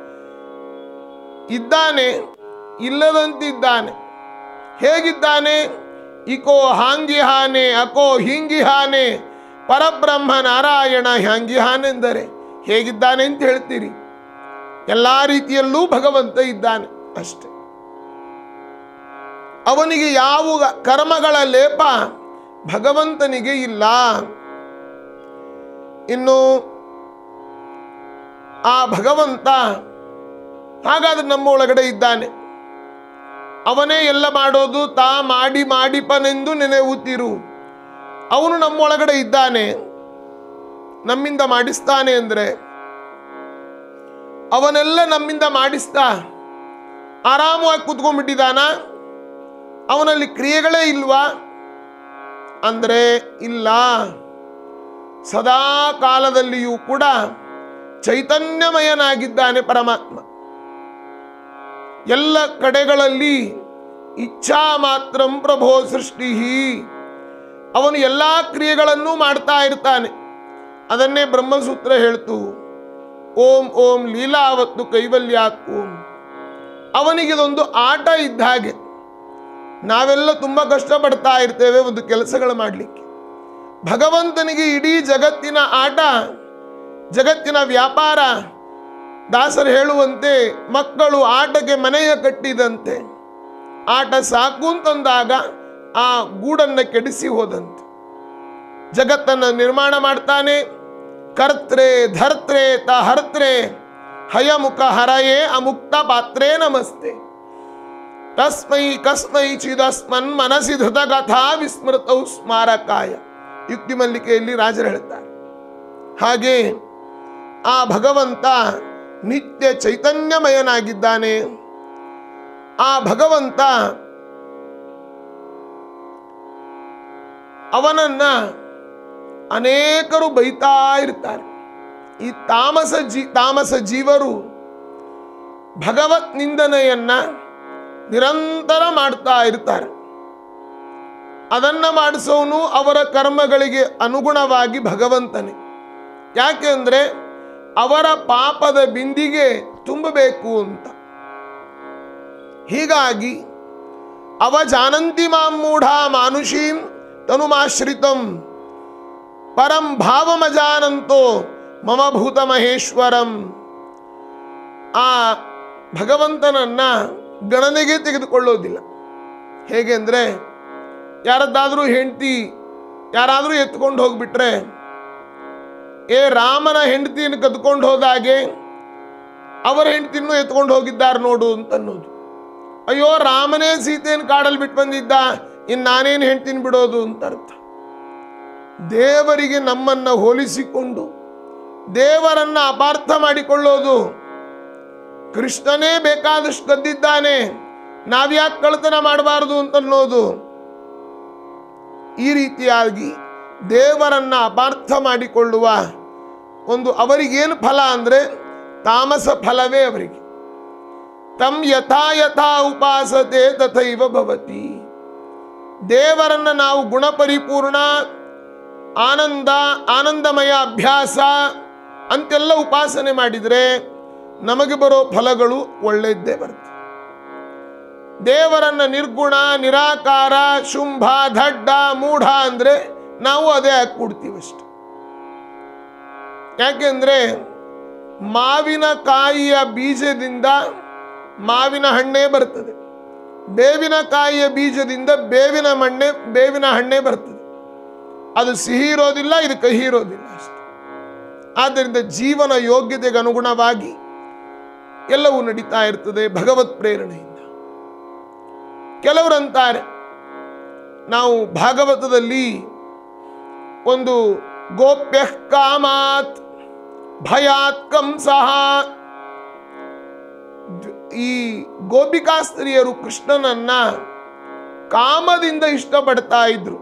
ಇದ್ದಾನೆ ಇಲ್ಲದಂತಿದ್ದಾನೆ ಹೇಗಿದ್ದಾನೆ ಇಕೋ ಹಾಂಗಿಹಾನೆ ಅಕೋ ಹಿಂಗಿಹಾನೆ ಪರಬ್ರಹ್ಮ ನಾರಾಯಣ ಹ್ಯಾಂಗಿಹಾನೆಂದರೆ ಹೇಗಿದ್ದಾನೆ ಅಂತ ಹೇಳ್ತೀರಿ ಎಲ್ಲ ರೀತಿಯಲ್ಲೂ ಭಗವಂತ ಇದ್ದಾನೆ ಅಷ್ಟೆ ಅವನಿಗೆ ಯಾವ ಕರ್ಮಗಳ ಲೇಪ ಭಗವಂತನಿಗೆ ಇಲ್ಲ ಇನ್ನು ಆ ಭಗವಂತ ಹಾಗಾದ್ರೆ ನಮ್ಮ ಒಳಗಡೆ ಇದ್ದಾನೆ ಅವನೇ ಎಲ್ಲ ಮಾಡೋದು ತಾ ಮಾಡಿ ಮಾಡಿಪನೆಂದು ನೆನೆಯುತ್ತಿರು ಅವನು ನಮ್ಮೊಳಗಡೆ ಇದ್ದಾನೆ ನಮ್ಮಿಂದ ಮಾಡಿಸ್ತಾನೆ ಅಂದರೆ ಅವನೆಲ್ಲ ನಮ್ಮಿಂದ ಮಾಡಿಸ್ತಾ ಆರಾಮವಾಗಿ ಕೂತ್ಕೊಂಡ್ಬಿಟ್ಟಿದ್ದಾನ ಅವನಲ್ಲಿ ಕ್ರಿಯೆಗಳೇ ಇಲ್ವಾ ಅಂದರೆ ಇಲ್ಲ ಸದಾ ಕಾಲದಲ್ಲಿಯೂ ಕೂಡ ಚೈತನ್ಯಮಯನಾಗಿದ್ದಾನೆ ಪರಮಾತ್ಮ ಎಲ್ಲ ಕಡೆಗಳಲ್ಲಿ ಇಚ್ಛಾ ಮಾತ್ರಂ ಪ್ರಭೋ ಸೃಷ್ಟಿ ಅವನು ಎಲ್ಲ ಕ್ರಿಯೆಗಳನ್ನು ಮಾಡ್ತಾ ಇರ್ತಾನೆ ಅದನ್ನೇ ಬ್ರಹ್ಮಸೂತ್ರ ಹೇಳ್ತು ಓಂ ಓಂ ಲೀಲಾವತ್ತು ಕೈವಲ್ಯಾತ್ ಓಂ ಅವನಿಗಿದೊಂದು ಆಟ ಇದ್ದ ಹಾಗೆ ನಾವೆಲ್ಲ ತುಂಬ ಕಷ್ಟಪಡ್ತಾ ಇರ್ತೇವೆ ಒಂದು ಕೆಲಸಗಳು ಮಾಡಲಿಕ್ಕೆ ಭಗವಂತನಿಗೆ ಇಡೀ ಜಗತ್ತಿನ ಆಟ ಜಗತ್ತಿನ ವ್ಯಾಪಾರ ದಾಸರು ಹೇಳುವಂತೆ ಮಕ್ಕಳು ಆಟಕ್ಕೆ ಮನೆಯ ಕಟ್ಟಿದಂತೆ ಆಟ ಸಾಕು ಅಂತಂದಾಗ ಆ ಗೂಡನ್ನು ಕೆಡಿಸಿ ಹೋದಂತೆ ಜಗತ್ತನ್ನು ನಿರ್ಮಾಣ ಮಾಡ್ತಾನೆ ಕರ್ತ್ರೆ ಧರ್ತ್ರೆ ತ ಹರ್ತ್ರೆ ಹಯಮುಖ ಹರಯೇ ಅಮುಕ್ತ ಪಾತ್ರೇ ನಮಸ್ತೆ ತಸ್ಮೈ ಕಸ್ಮೈ ಚಿದಸ್ಮನ್ ಮನಸಿ ಧೃತ ಕಥಾ ವಿಸ್ಮೃತೌ ಸ್ಮಾರಕಾಯ ಯುಕ್ತಿ ಮಲ್ಲಿಕೆಯಲ್ಲಿ ರಾಜರು ಹೇಳ್ತಾರೆ ಹಾಗೆ ಆ ಭಗವಂತ ನಿತ್ಯ ಚೈತನ್ಯಮಯನಾಗಿದ್ದಾನೆ ಆ ಭಗವಂತ ಅವನನ್ನ ಅನೇಕರು ಬೈತಾ ಇರ್ತಾರೆ ಈ ತಾಮಸ ಜೀ ತಾಮಸ ಜೀವರು ಭಗವತ್ ನಿಂದನೆಯನ್ನ ನಿರಂತರ ಮಾಡ್ತಾ ಇರ್ತಾರೆ ಅದನ್ನ ಮಾಡಿಸೋನು ಅವರ ಕರ್ಮಗಳಿಗೆ ಅನುಗುಣವಾಗಿ ಭಗವಂತನೇ ಯಾಕೆ ಅಂದರೆ ಅವರ ಪಾಪದ ಬಿಂದಿಗೆ ತುಂಬಬೇಕು ಅಂತ ಹೀಗಾಗಿ ಅವ ಜಾನಂತಿ ಮಾಂ ಮೂಢ ಮಾನುಷೀಂ ತನುಮಾಶ್ರಿತಂ ಪರಂ ಭಾವಮಜಾನಂತೋ ಮಮ ಭೂತ ಮಹೇಶ್ವರಂ ಆ ಭಗವಂತನನ್ನ ಗಣನೆಗೆ ತೆಗೆದುಕೊಳ್ಳೋದಿಲ್ಲ ಹೇಗೆ ಅಂದರೆ ಯಾರದ್ದಾದರೂ ಹೆಂಡತಿ ಯಾರಾದರೂ ಎತ್ಕೊಂಡು ಹೋಗ್ಬಿಟ್ರೆ ಏ ರಾಮನ ಹೆಂಡತಿಯನ್ನು ಕದ್ಕೊಂಡು ಹೋದಾಗೆ ಅವರ ಹೆಂಡತಿನೂ ಎತ್ಕೊಂಡು ಹೋಗಿದ್ದಾರೆ ನೋಡು ಅಂತ ಅನ್ನೋದು ಅಯ್ಯೋ ರಾಮನೇ ಸೀತೆಯನ್ನು ಕಾಡಲ್ಲಿ ಬಿಟ್ಟು ಬಂದಿದ್ದ ಇನ್ನು ನಾನೇನು ಹೆಂಡ್ತೀನಿ ಬಿಡೋದು ಅಂತ ಅರ್ಥ ದೇವರಿಗೆ ನಮ್ಮನ್ನ ಹೋಲಿಸಿಕೊಂಡು ದೇವರನ್ನ ಅಪಾರ್ಥ ಮಾಡಿಕೊಳ್ಳೋದು ಕೃಷ್ಣನೇ ಬೇಕಾದಷ್ಟು ಕದ್ದಿದ್ದಾನೆ ನಾವ್ಯಾಕೆ ಕಳ್ತನ ಮಾಡಬಾರದು ಅಂತ ಅನ್ನೋದು ಈ ರೀತಿಯಾಗಿ ದೇವರನ್ನ ಅಪಾರ್ಥ ಮಾಡಿಕೊಳ್ಳುವ ಒಂದು ಅವರಿಗೇನು ಫಲ ಅಂದರೆ ತಾಮಸ ಫಲವೇ ಅವರಿಗೆ ತಮ್ ಯಥಾ ಯಥಾ ಉಪಾಸತೆ ತಥೈವ ಭವತಿ ದೇವರನ್ನ ನಾವು ಗುಣಪರಿಪೂರ್ಣ ಆನಂದ ಆನಂದಮಯ ಅಭ್ಯಾಸ ಅಂತೆಲ್ಲ ಉಪಾಸನೆ ಮಾಡಿದರೆ ನಮಗೆ ಬರೋ ಫಲಗಳು ಒಳ್ಳೆಯದ್ದೇ ಬರ್ತದೆ ದೇವರನ್ನ ನಿರ್ಗುಣ ನಿರಾಕಾರ ಶುಂಭ ದಡ್ಡ ಮೂಢ ಅಂದರೆ ನಾವು ಅದೇ ಹಾಕ್ಬಿಡ್ತೀವಿ ಅಷ್ಟೆ ಯಾಕೆಂದ್ರೆ ಮಾವಿನಕಾಯಿಯ ಬೀಜದಿಂದ ಮಾವಿನ ಹಣ್ಣೇ ಬರ್ತದೆ ಬೇವಿನಕಾಯಿಯ ಬೀಜದಿಂದ ಬೇವಿನ ಮಣ್ಣೆ ಬೇವಿನ ಹಣ್ಣೆ ಬರ್ತದೆ ಅದು ಸಿಹಿ ಇರೋದಿಲ್ಲ ಇದು ಕಹಿ ಇರೋದಿಲ್ಲ ಅಷ್ಟೆ ಆದ್ದರಿಂದ ಜೀವನ ಯೋಗ್ಯತೆಗೆ ಅನುಗುಣವಾಗಿ ಎಲ್ಲವೂ ನಡೀತಾ ಇರ್ತದೆ ಭಗವತ್ ಪ್ರೇರಣೆಯಿಂದ ಕೆಲವರಂತಾರೆ ನಾವು ಭಾಗವತದಲ್ಲಿ ಒಂದು ಗೋಪ್ಯ ಕಾಮಾತ್ ಭಯಾತ್ ಕಂಸಃ ದ್- ಈ ಗೋಪಿಕಾಸ್ತ್ರೀಯರು ಕೃಷ್ಣನನ್ನ ಕಾಮದಿಂದ ಇಷ್ಟಪಡ್ತಾ ಇದ್ರು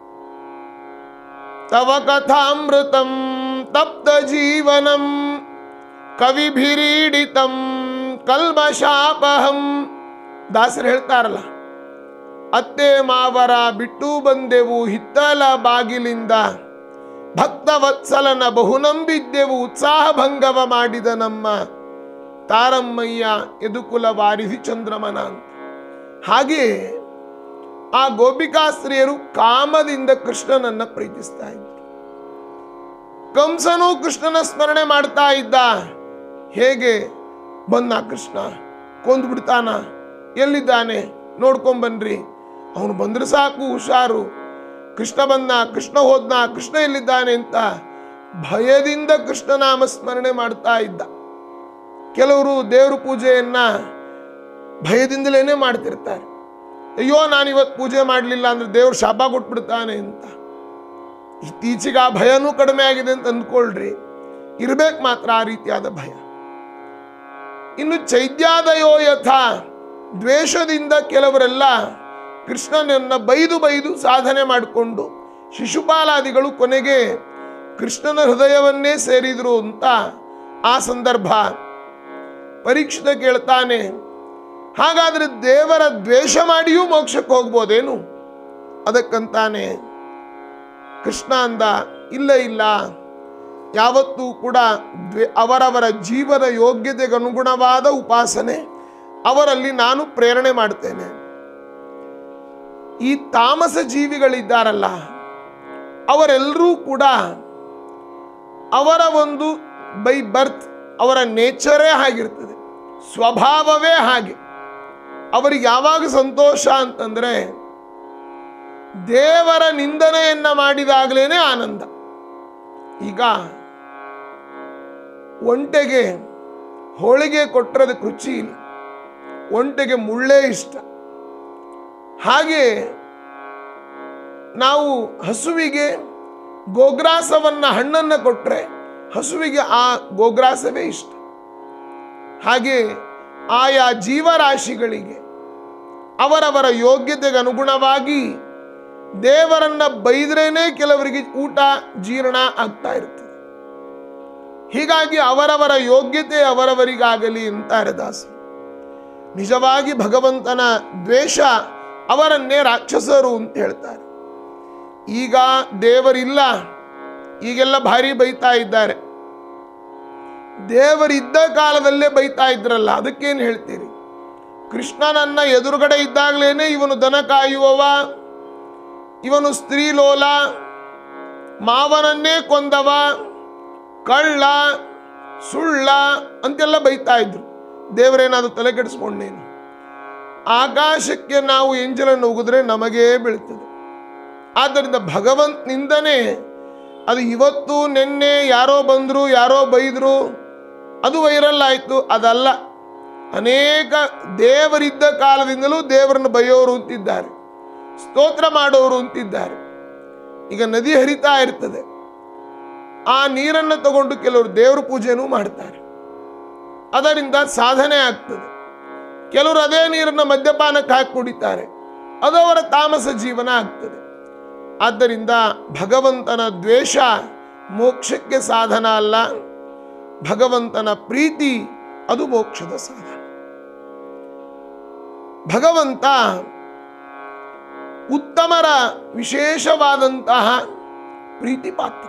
ತವ ಕಥಾಮೃತಂ ತಪ್ತ ಜೀವನಂ ಕವಿಭಿರೀಡಿತಂ ಕಲ್ಮಶಾಪಹಂ ದಾಸರು ಹೇಳ್ತಾರಲ್ಲ ಅತ್ತೆ ಮಾವರ ಬಿಟ್ಟು ಬಂದೆವು ಹಿತ್ತಲ ಬಾಗಿಲಿಂದ ಭಕ್ತವತ್ಸಲನ ಬಹುನಂಬಿದ್ದೆವು ಉತ್ಸಾಹ ಭಂಗವ ಮಾಡಿದ ನಮ್ಮ ತಾರಮ್ಮಯ್ಯ ಯದುಕುಲ ವಾರಿಸಿ ಚಂದ್ರಮನ ಅಂತ ಹಾಗೆ ಆ ಗೋಪಿಕಾಸ್ತ್ರೀಯರು ಕಾಮದಿಂದ ಕೃಷ್ಣನನ್ನ ಪ್ರೀತಿಸ್ತಾ ಇದ್ರು ಕಂಸನು ಕೃಷ್ಣನ ಸ್ಮರಣೆ ಮಾಡ್ತಾ ಇದ್ದ ಹೇಗೆ ಬಂದ ಕೃಷ್ಣ ಕೊಂದು ಬಿಡ್ತಾನ ಎಲ್ಲಿದ್ದಾನೆ ನೋಡ್ಕೊಂಬನ್ರಿ ಅವನು ಬಂದ್ರೆ ಸಾಕು ಹುಷಾರು ಕೃಷ್ಣ ಬಂದ ಕೃಷ್ಣ ಹೋದ್ನ ಕೃಷ್ಣ ಎಲ್ಲಿದ್ದಾನೆ ಅಂತ ಭಯದಿಂದ ಕೃಷ್ಣನಾಮ ಸ್ಮರಣೆ ಮಾಡ್ತಾ ಇದ್ದ ಕೆಲವರು ದೇವ್ರ ಪೂಜೆಯನ್ನ ಭಯದಿಂದಲೇ ಮಾಡ್ತಿರ್ತಾರೆ ಅಯ್ಯೋ ನಾನು ಇವತ್ತು ಪೂಜೆ ಮಾಡಲಿಲ್ಲ ಅಂದ್ರೆ ದೇವ್ರು ಶಾಪ ಕೊಟ್ಬಿಡ್ತಾನೆ ಅಂತ ಇತ್ತೀಚೆಗೆ ಆ ಭಯನೂ ಕಡಿಮೆ ಆಗಿದೆ ಅಂತ ಅಂದ್ಕೊಳ್ರಿ ಇರ್ಬೇಕು ಮಾತ್ರ ಆ ರೀತಿಯಾದ ಭಯ ಇನ್ನು ಚೈತ್ಯಾದಯೋ ಯಥ ದ್ವೇಷದಿಂದ ಕೆಲವರೆಲ್ಲ ಕೃಷ್ಣನನ್ನ ಬೈದು ಬೈದು ಸಾಧನೆ ಮಾಡಿಕೊಂಡು ಶಿಶುಪಾಲಾದಿಗಳು ಕೊನೆಗೆ ಕೃಷ್ಣನ ಹೃದಯವನ್ನೇ ಸೇರಿದ್ರು ಅಂತ ಆ ಸಂದರ್ಭ ಪರೀಕ್ಷಿತ ಕೇಳ್ತಾನೆ ಹಾಗಾದ್ರೆ ದೇವರ ದ್ವೇಷ ಮಾಡಿಯೂ ಮೋಕ್ಷಕ್ಕೆ ಹೋಗ್ಬೋದೇನು ಅದಕ್ಕಂತಾನೆ ಕೃಷ್ಣ ಅಂದ ಇಲ್ಲ ಇಲ್ಲ ಯಾವತ್ತೂ ಕೂಡ ದ್ವೇ ಅವರವರ ಜೀವನ ಯೋಗ್ಯತೆಗೆ ಅನುಗುಣವಾದ ಉಪಾಸನೆ ಅವರಲ್ಲಿ ನಾನು ಪ್ರೇರಣೆ ಮಾಡ್ತೇನೆ ಈ ತಾಮಸ ಜೀವಿಗಳಿದ್ದಾರಲ್ಲ ಅವರೆಲ್ಲರೂ ಕೂಡ ಅವರ ಒಂದು ಬೈ ಬರ್ತ್ ಅವರ ನೇಚರೇ ಹಾಗಿರ್ತದೆ ಸ್ವಭಾವವೇ ಹಾಗೆ ಅವರಿಗೆ ಯಾವಾಗ ಸಂತೋಷ ಅಂತಂದ್ರೆ ದೇವರ ನಿಂದನೆಯನ್ನ ಮಾಡಿದಾಗಲೇನೆ ಆನಂದ ಈಗ ಒಂಟೆಗೆ ಹೋಳಿಗೆ ಕೊಟ್ಟರೆ ಅದಕ್ಕೆ ರುಚಿ ಇಲ್ಲ ಒಂಟೆಗೆ ಮುಳ್ಳೇ ಇಷ್ಟ ಹಾಗೆ ನಾವು ಹಸುವಿಗೆ ಗೋಗ್ರಾಸವನ್ನ ಹಣ್ಣನ್ನು ಕೊಟ್ಟರೆ ಹಸುವಿಗೆ ಆ ಗೋಗ್ರಾಸವೇ ಇಷ್ಟ ಹಾಗೆ ಆಯಾ ಜೀವರಾಶಿಗಳಿಗೆ ಅವರವರ ಯೋಗ್ಯತೆಗೆ ಅನುಗುಣವಾಗಿ ದೇವರನ್ನ ಬೈದ್ರೇನೆ ಕೆಲವರಿಗೆ ಊಟ ಜೀರ್ಣ ಆಗ್ತಾ ಇರ್ತದೆ ಹೀಗಾಗಿ ಅವರವರ ಯೋಗ್ಯತೆ ಅವರವರಿಗಾಗಲಿ ಅಂತಾರೆ ದಾಸರು ನಿಜವಾಗಿ ಭಗವಂತನ ದ್ವೇಷ ಅವರನ್ನೇ ರಾಕ್ಷಸರು ಅಂತ ಹೇಳ್ತಾರೆ ಈಗ ದೇವರಿಲ್ಲ ಈಗೆಲ್ಲ ಭಾರಿ ಬೈತಾ ಇದ್ದಾರೆ ದೇವರಿದ್ದ ಕಾಲದಲ್ಲೇ ಬೈತಾ ಇದ್ರಲ್ಲ ಅದಕ್ಕೇನು ಹೇಳ್ತೀರಿ ಕೃಷ್ಣನನ್ನ ಎದುರುಗಡೆ ಇದ್ದಾಗಲೇನೆ ಇವನು ದನ ಕಾಯುವವ ಇವನು ಸ್ತ್ರೀಲೋಲ ಮಾವನನ್ನೇ ಕೊಂದವ ಕಳ್ಳ ಸುಳ್ಳ ಅಂತೆಲ್ಲ ಬೈತಾ ಇದ್ರು ದೇವರೇನಾದ್ರು ತಲೆ ಕೆಡಿಸ್ಕೊಂಡೇನು ಆಕಾಶಕ್ಕೆ ನಾವು ಎಂಜಲನ್ನು ಉಗಿದ್ರೆ ನಮಗೇ ಬೀಳ್ತದೆ ಆದ್ದರಿಂದ ಭಗವಂತನಿಂದನೇ ಅದು ಇವತ್ತು ನಿನ್ನೆ ಯಾರೋ ಬಂದರು ಯಾರೋ ಬೈದರು ಅದು ವೈರಲ್ ಆಯಿತು ಅದಲ್ಲ ಅನೇಕ ದೇವರಿದ್ದ ಕಾಲದಿಂದಲೂ ದೇವರನ್ನು ಬೈಯೋರು ಅಂತಿದ್ದಾರೆ ಸ್ತೋತ್ರ ಮಾಡೋರು ಅಂತಿದ್ದಾರೆ ಈಗ ನದಿ ಹರಿತಾ ಇರ್ತದೆ ಆ ನೀರನ್ನು ತಗೊಂಡು ಕೆಲವರು ದೇವರ ಪೂಜೆನೂ ಮಾಡ್ತಾರೆ ಅದರಿಂದ ಸಾಧನೆ ಆಗ್ತದೆ ಕೆಲವರು ಅದೇ ನೀರನ್ನು ಮದ್ಯಪಾನಕ್ಕೆ ಹಾಕಿ ಕುಡಿತಾರೆ ಅದು ಅವರ ತಾಮಸ ಜೀವನ ಆಗ್ತದೆ ಆದ್ದರಿಂದ ಭಗವಂತನ ದ್ವೇಷ ಮೋಕ್ಷಕ್ಕೆ ಸಾಧನ ಅಲ್ಲ ಭಗವಂತನ ಪ್ರೀತಿ ಅದು ಮೋಕ್ಷದ ಸಾಧನ ಭಗವಂತ ಉತ್ತಮರ ವಿಶೇಷವಾದಂತಹ ಪ್ರೀತಿ ಪಾತ್ರ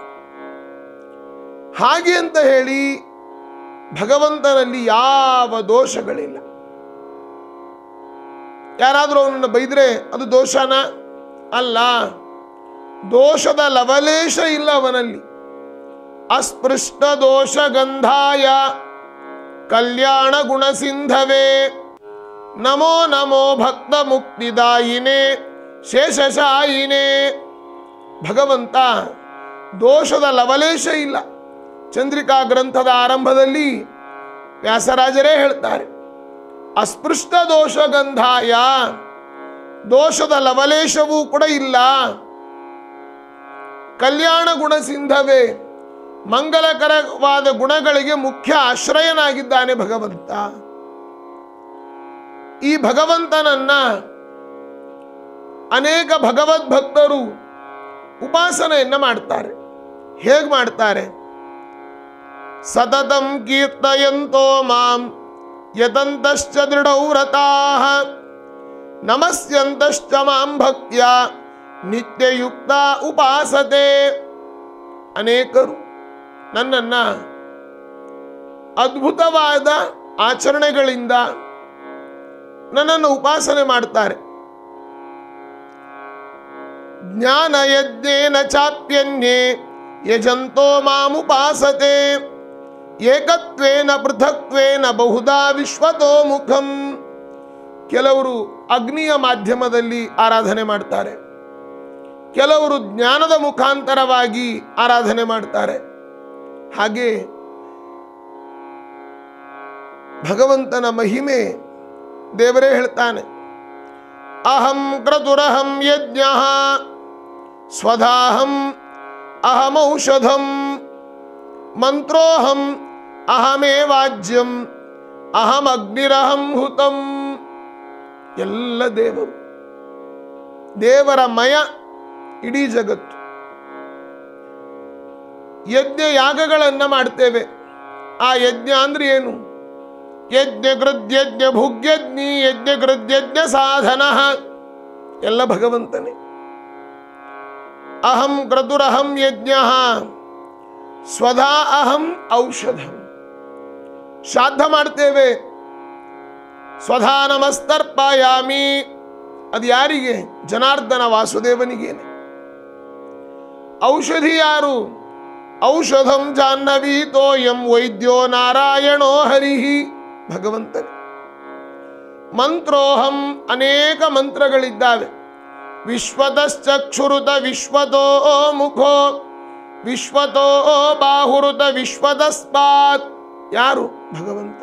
ಹಾಗೆ ಅಂತ ಹೇಳಿ ಭಗವಂತನಲ್ಲಿ ಯಾವ ದೋಷಗಳಿಲ್ಲ ಯಾರಾದರೂ ಅವನನ್ನು ಬೈದ್ರೆ ಅದು ದೋಷನ ಅಲ್ಲ ದೋಷದ ಲವಲೇಶ ಇಲ್ಲ ಅವನಲ್ಲಿ ಅಸ್ಪೃಷ್ಟ ದೋಷ ಗಂಧಾಯ ಕಲ್ಯಾಣ ಗುಣಸಿಂಧವೇ ನಮೋ ನಮೋ ಭಕ್ತ ಮುಕ್ತಿದಾಯಿನೇ ಶೇಷಶಾಯಿನೇ ಭಗವಂತ ದೋಷದ ಲವಲೇಶ ಇಲ್ಲ ಚಂದ್ರಿಕಾ ಗ್ರಂಥದ ಆರಂಭದಲ್ಲಿ ವ್ಯಾಸರಾಜರೇ ಹೇಳ್ತಾರೆ ಅಸ್ಪೃಷ್ಟ ದೋಷ ಗಂಧಾಯ ದೋಷದ ಲವಲೇಶವೂ ಕೂಡ ಇಲ್ಲ ಕಲ್ಯಾಣ ಗುಣ ಸಿಂಧವೇ ಮಂಗಲಕರವಾದ ಗುಣಗಳಿಗೆ ಮುಖ್ಯ ಆಶ್ರಯನಾಗಿದ್ದಾನೆ ಭಗವಂತ ಈ ಭಗವಂತನನ್ನ ಅನೇಕ ಭಗವದ್ ಭಕ್ತರು ಉಪಾಸನೆಯನ್ನ ಮಾಡ್ತಾರೆ ಹೇಗೆ ಮಾಡ್ತಾರೆ ಸತತಂ ಕೀರ್ತಯಂತೋ ಮಾಂ ಯತಂತಶ್ಚ ದೃಢೌ ವ್ರತಾಃ ನಮಸ್ಯಂತಶ್ಚ ಮಾಂ ಭಕ್ತ್ಯ ನಿತ್ಯಯುಕ್ತ ಉಪಾಸತೆ ಅನೇಕರು ನನ್ನನ್ನು ಅದ್ಭುತವಾದ ಆಚರಣೆಗಳಿಂದ ನನ್ನನ್ನು ಉಪಾಸನೆ ಮಾಡ್ತಾರೆ ಜ್ಞಾನ ಯಜ್ಞೇನ ಚಾಪ್ಯನ್ಯೇ ಯಜಂತೋ ಮಾಮುಪಾಸತೆ ಏಕತ್ವೇನ ಪೃಥಕ್ವೇನ ಬಹುಧಾ ವಿಶ್ವತೋ ಮುಖಂ ಕೆಲವರು ಅಗ್ನಿಯ ಮಾಧ್ಯಮದಲ್ಲಿ ಆರಾಧನೆ ಮಾಡ್ತಾರೆ ಕೆಲವರು ಜ್ಞಾನದ ಮುಖಾಂತರವಾಗಿ ಆರಾಧನೆ ಮಾಡ್ತಾರೆ ಹಾಗೆ ಭಗವಂತನ ಮಹಿಮೆ ದೇವರೇ ಹೇಳ್ತಾನೆ ಅಹಂ ಕ್ರತುರಹಂ ಯಜ್ಞ ಸ್ವಧಾಹಂ ಅಹಮೌಷಧಂ ಮಂತ್ರೋಹಂ ಅಹಮೇವಾಜ್ಯಂ ಅಹಂ ಅಗ್ನಿರಹಂ ಹುತಂ ಎಲ್ಲ ದೇವರು ದೇವರ ಮಯ ಇಡೀ ಜಗತ್ತು ಯಜ್ಞ ಯಾಗಗಳನ್ನು ಮಾಡ್ತೇವೆ ಆ ಯಜ್ಞ ಅಂದ್ರೆ ಏನು ಯಜ್ಞ ಕೃದ್ಯಜ್ಞ ಭುಗ್ಯಜ್ಞಿ ಯಜ್ಞ ಕೃದ್ಯಜ್ಞ ಸಾಧನ ಎಲ್ಲ ಭಗವಂತನೇ ಅಹಂ ಕ್ರತುರಹಂ ಯಜ್ಞ ಸ್ವಧಾ ಅಹಂ ಔಷಧಂ ಶ್ರಾದ್ದ ಮಾಡ್ತೇವೆ ಸ್ವಧಾ ನಮಸ್ತರ್ಪಾಯಾಮಿ ಅದು ಯಾರಿಗೆ ಜನಾರ್ದನ ವಾಸುದೇವನಿಗೇನೆ ಔಷಧಿ ಯಾರು ಔಷಧಂ ಜಾಹ್ನವಿ ತೋಯಂ ವೈದ್ಯೋ ನಾರಾಯಣೋ ಹರಿಹಿ ಭಗವಂತನೇ ಮಂತ್ರೋಹಂ ಅನೇಕ ಮಂತ್ರಗಳಿದ್ದಾವೆ ವಿಶ್ವತಶ್ಚಕ್ಷುರುತ ವಿಶ್ವತೋ ಮುಖೋ ವಿಶ್ವತೋ ಬಾಹುರುತ ವಿಶ್ವತಸ್ಮಾತ್ ಯಾರು ಭಗವಂತ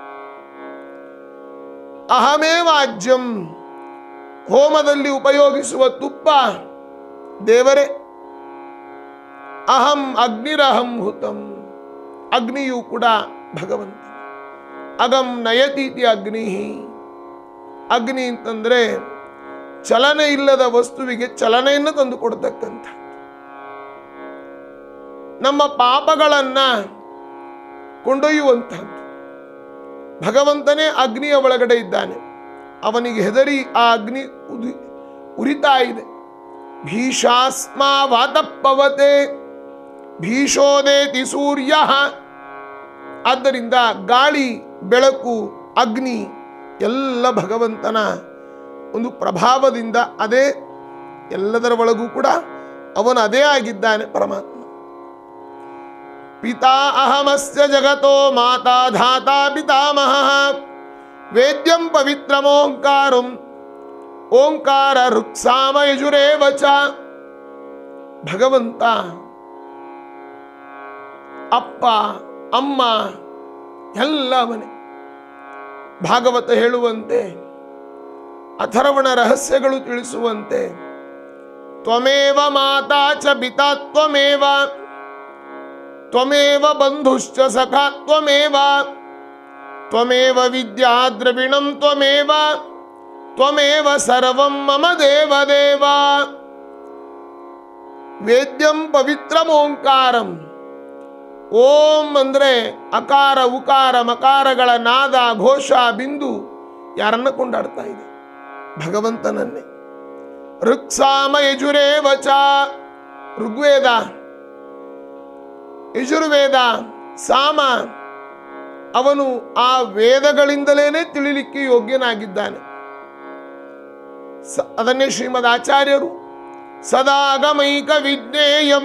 ಅಹಮೇವಾಜ್ಯಂ ಹೋಮದಲ್ಲಿ ಉಪಯೋಗಿಸುವ ತುಪ್ಪ ದೇವರೇ ಅಹಂ ಅಗ್ನಿರಹಂ ಹುತಂ ಅಗ್ನಿಯು ಕೂಡ ಭಗವಂತ ಅಗಂ ನಯತೀತಿ ಅಗ್ನಿ ಅಗ್ನಿ ಅಂತಂದ್ರೆ ಚಲನೆ ಇಲ್ಲದ ವಸ್ತುವಿಗೆ ಚಲನೆಯನ್ನು ತಂದು ಕೊಡ್ತಕ್ಕಂಥ ನಮ್ಮ ಪಾಪಗಳನ್ನ ಕೊಂಡೊಯ್ಯುವಂಥದ್ದು ಭಗವಂತನೇ ಅಗ್ನಿಯ ಒಳಗಡೆ ಇದ್ದಾನೆ ಅವನಿಗೆ ಹೆದರಿ ಆ ಅಗ್ನಿ ಉದಿ ಉರಿತಾ ಇದೆ ಭೀಷಾಸ್ಮ ವಾತಪ್ಪವತೆ ಭೀಷೋದೇತಿ ಸೂರ್ಯ ಆದ್ದರಿಂದ ಗಾಳಿ ಬೆಳಕು ಅಗ್ನಿ ಎಲ್ಲ ಭಗವಂತನ ಒಂದು ಪ್ರಭಾವದಿಂದ ಅದೇ ಎಲ್ಲದರ ಒಳಗೂ ಕೂಡ ಅವನು ಅದೇ ಆಗಿದ್ದಾನೆ ಪರಮಾತ್ಮ ಪಿತಾ ಅಹಮಸ್ಯ ಜಗತೋ ಮಾತಾ ಧಾತಾ ಪಿತಾಮಹ ವೇದ್ಯಂ ಪವಿತ್ರಮೋಂಕಾರಂ ಓಂಕಾರ ಋಕ್ಸಾಮ ಯಜುರೇವ ಚ ಭಗವಂತ ಅಪ್ಪ ಅಮ್ಮ ಎಲ್ಲ ಅವನೇ ಭಾಗವತ ಹೇಳುವಂತೆ ಅಥರ್ವಣ ರಹಸ್ಯಗಳು ತಿಳಿಸುವಂತೆ ತ್ವಮೇವ ಮಾತಾ ಚ ಪಿತಾ ತ್ವಮೇವ ತ್ವಮೇವ ಬಂಧುಶ್ಚ ಸಖಾ ತ್ವಮೇವ ತ್ವಮೇವ ವಿದ್ಯಾ ದ್ರವಿಣಂ ತ್ವಮೇವ ತ್ವಮೇವ ಸರ್ವಂ ಮಮ ದೇವ ದೇವ ವೇದ್ಯಂ ಪವಿತ್ರಂ ಓಂಕಾರಂ ಓಂ ಅಂದ್ರೆ ಅಕಾರ ಉಕಾರ ಮಕಾರಗಳ ನಾದ ಘೋಷ ಬಿಂದು ಯಾರನ್ನ ಕೊಂಡಾಡ್ತಾ ಇದೆ ಭಗವಂತನನ್ನೇ ಋಕ್ಸಾಮ ಯಜುರೇ ವಚ ಋಗ್ವೇದ ಯಜುರ್ವೇದ ಸಾಮ ಅವನು ಆ ವೇದಗಳಿಂದಲೇನೆ ತಿಳಿಲಿಕ್ಕೆ ಯೋಗ್ಯನಾಗಿದ್ದಾನೆ ಸ- ಅದನ್ನೇ ಶ್ರೀಮದ್ ಆಚಾರ್ಯರು ಸದಾಗಮೈಕ ವಿಜ್ಞೇಯಂ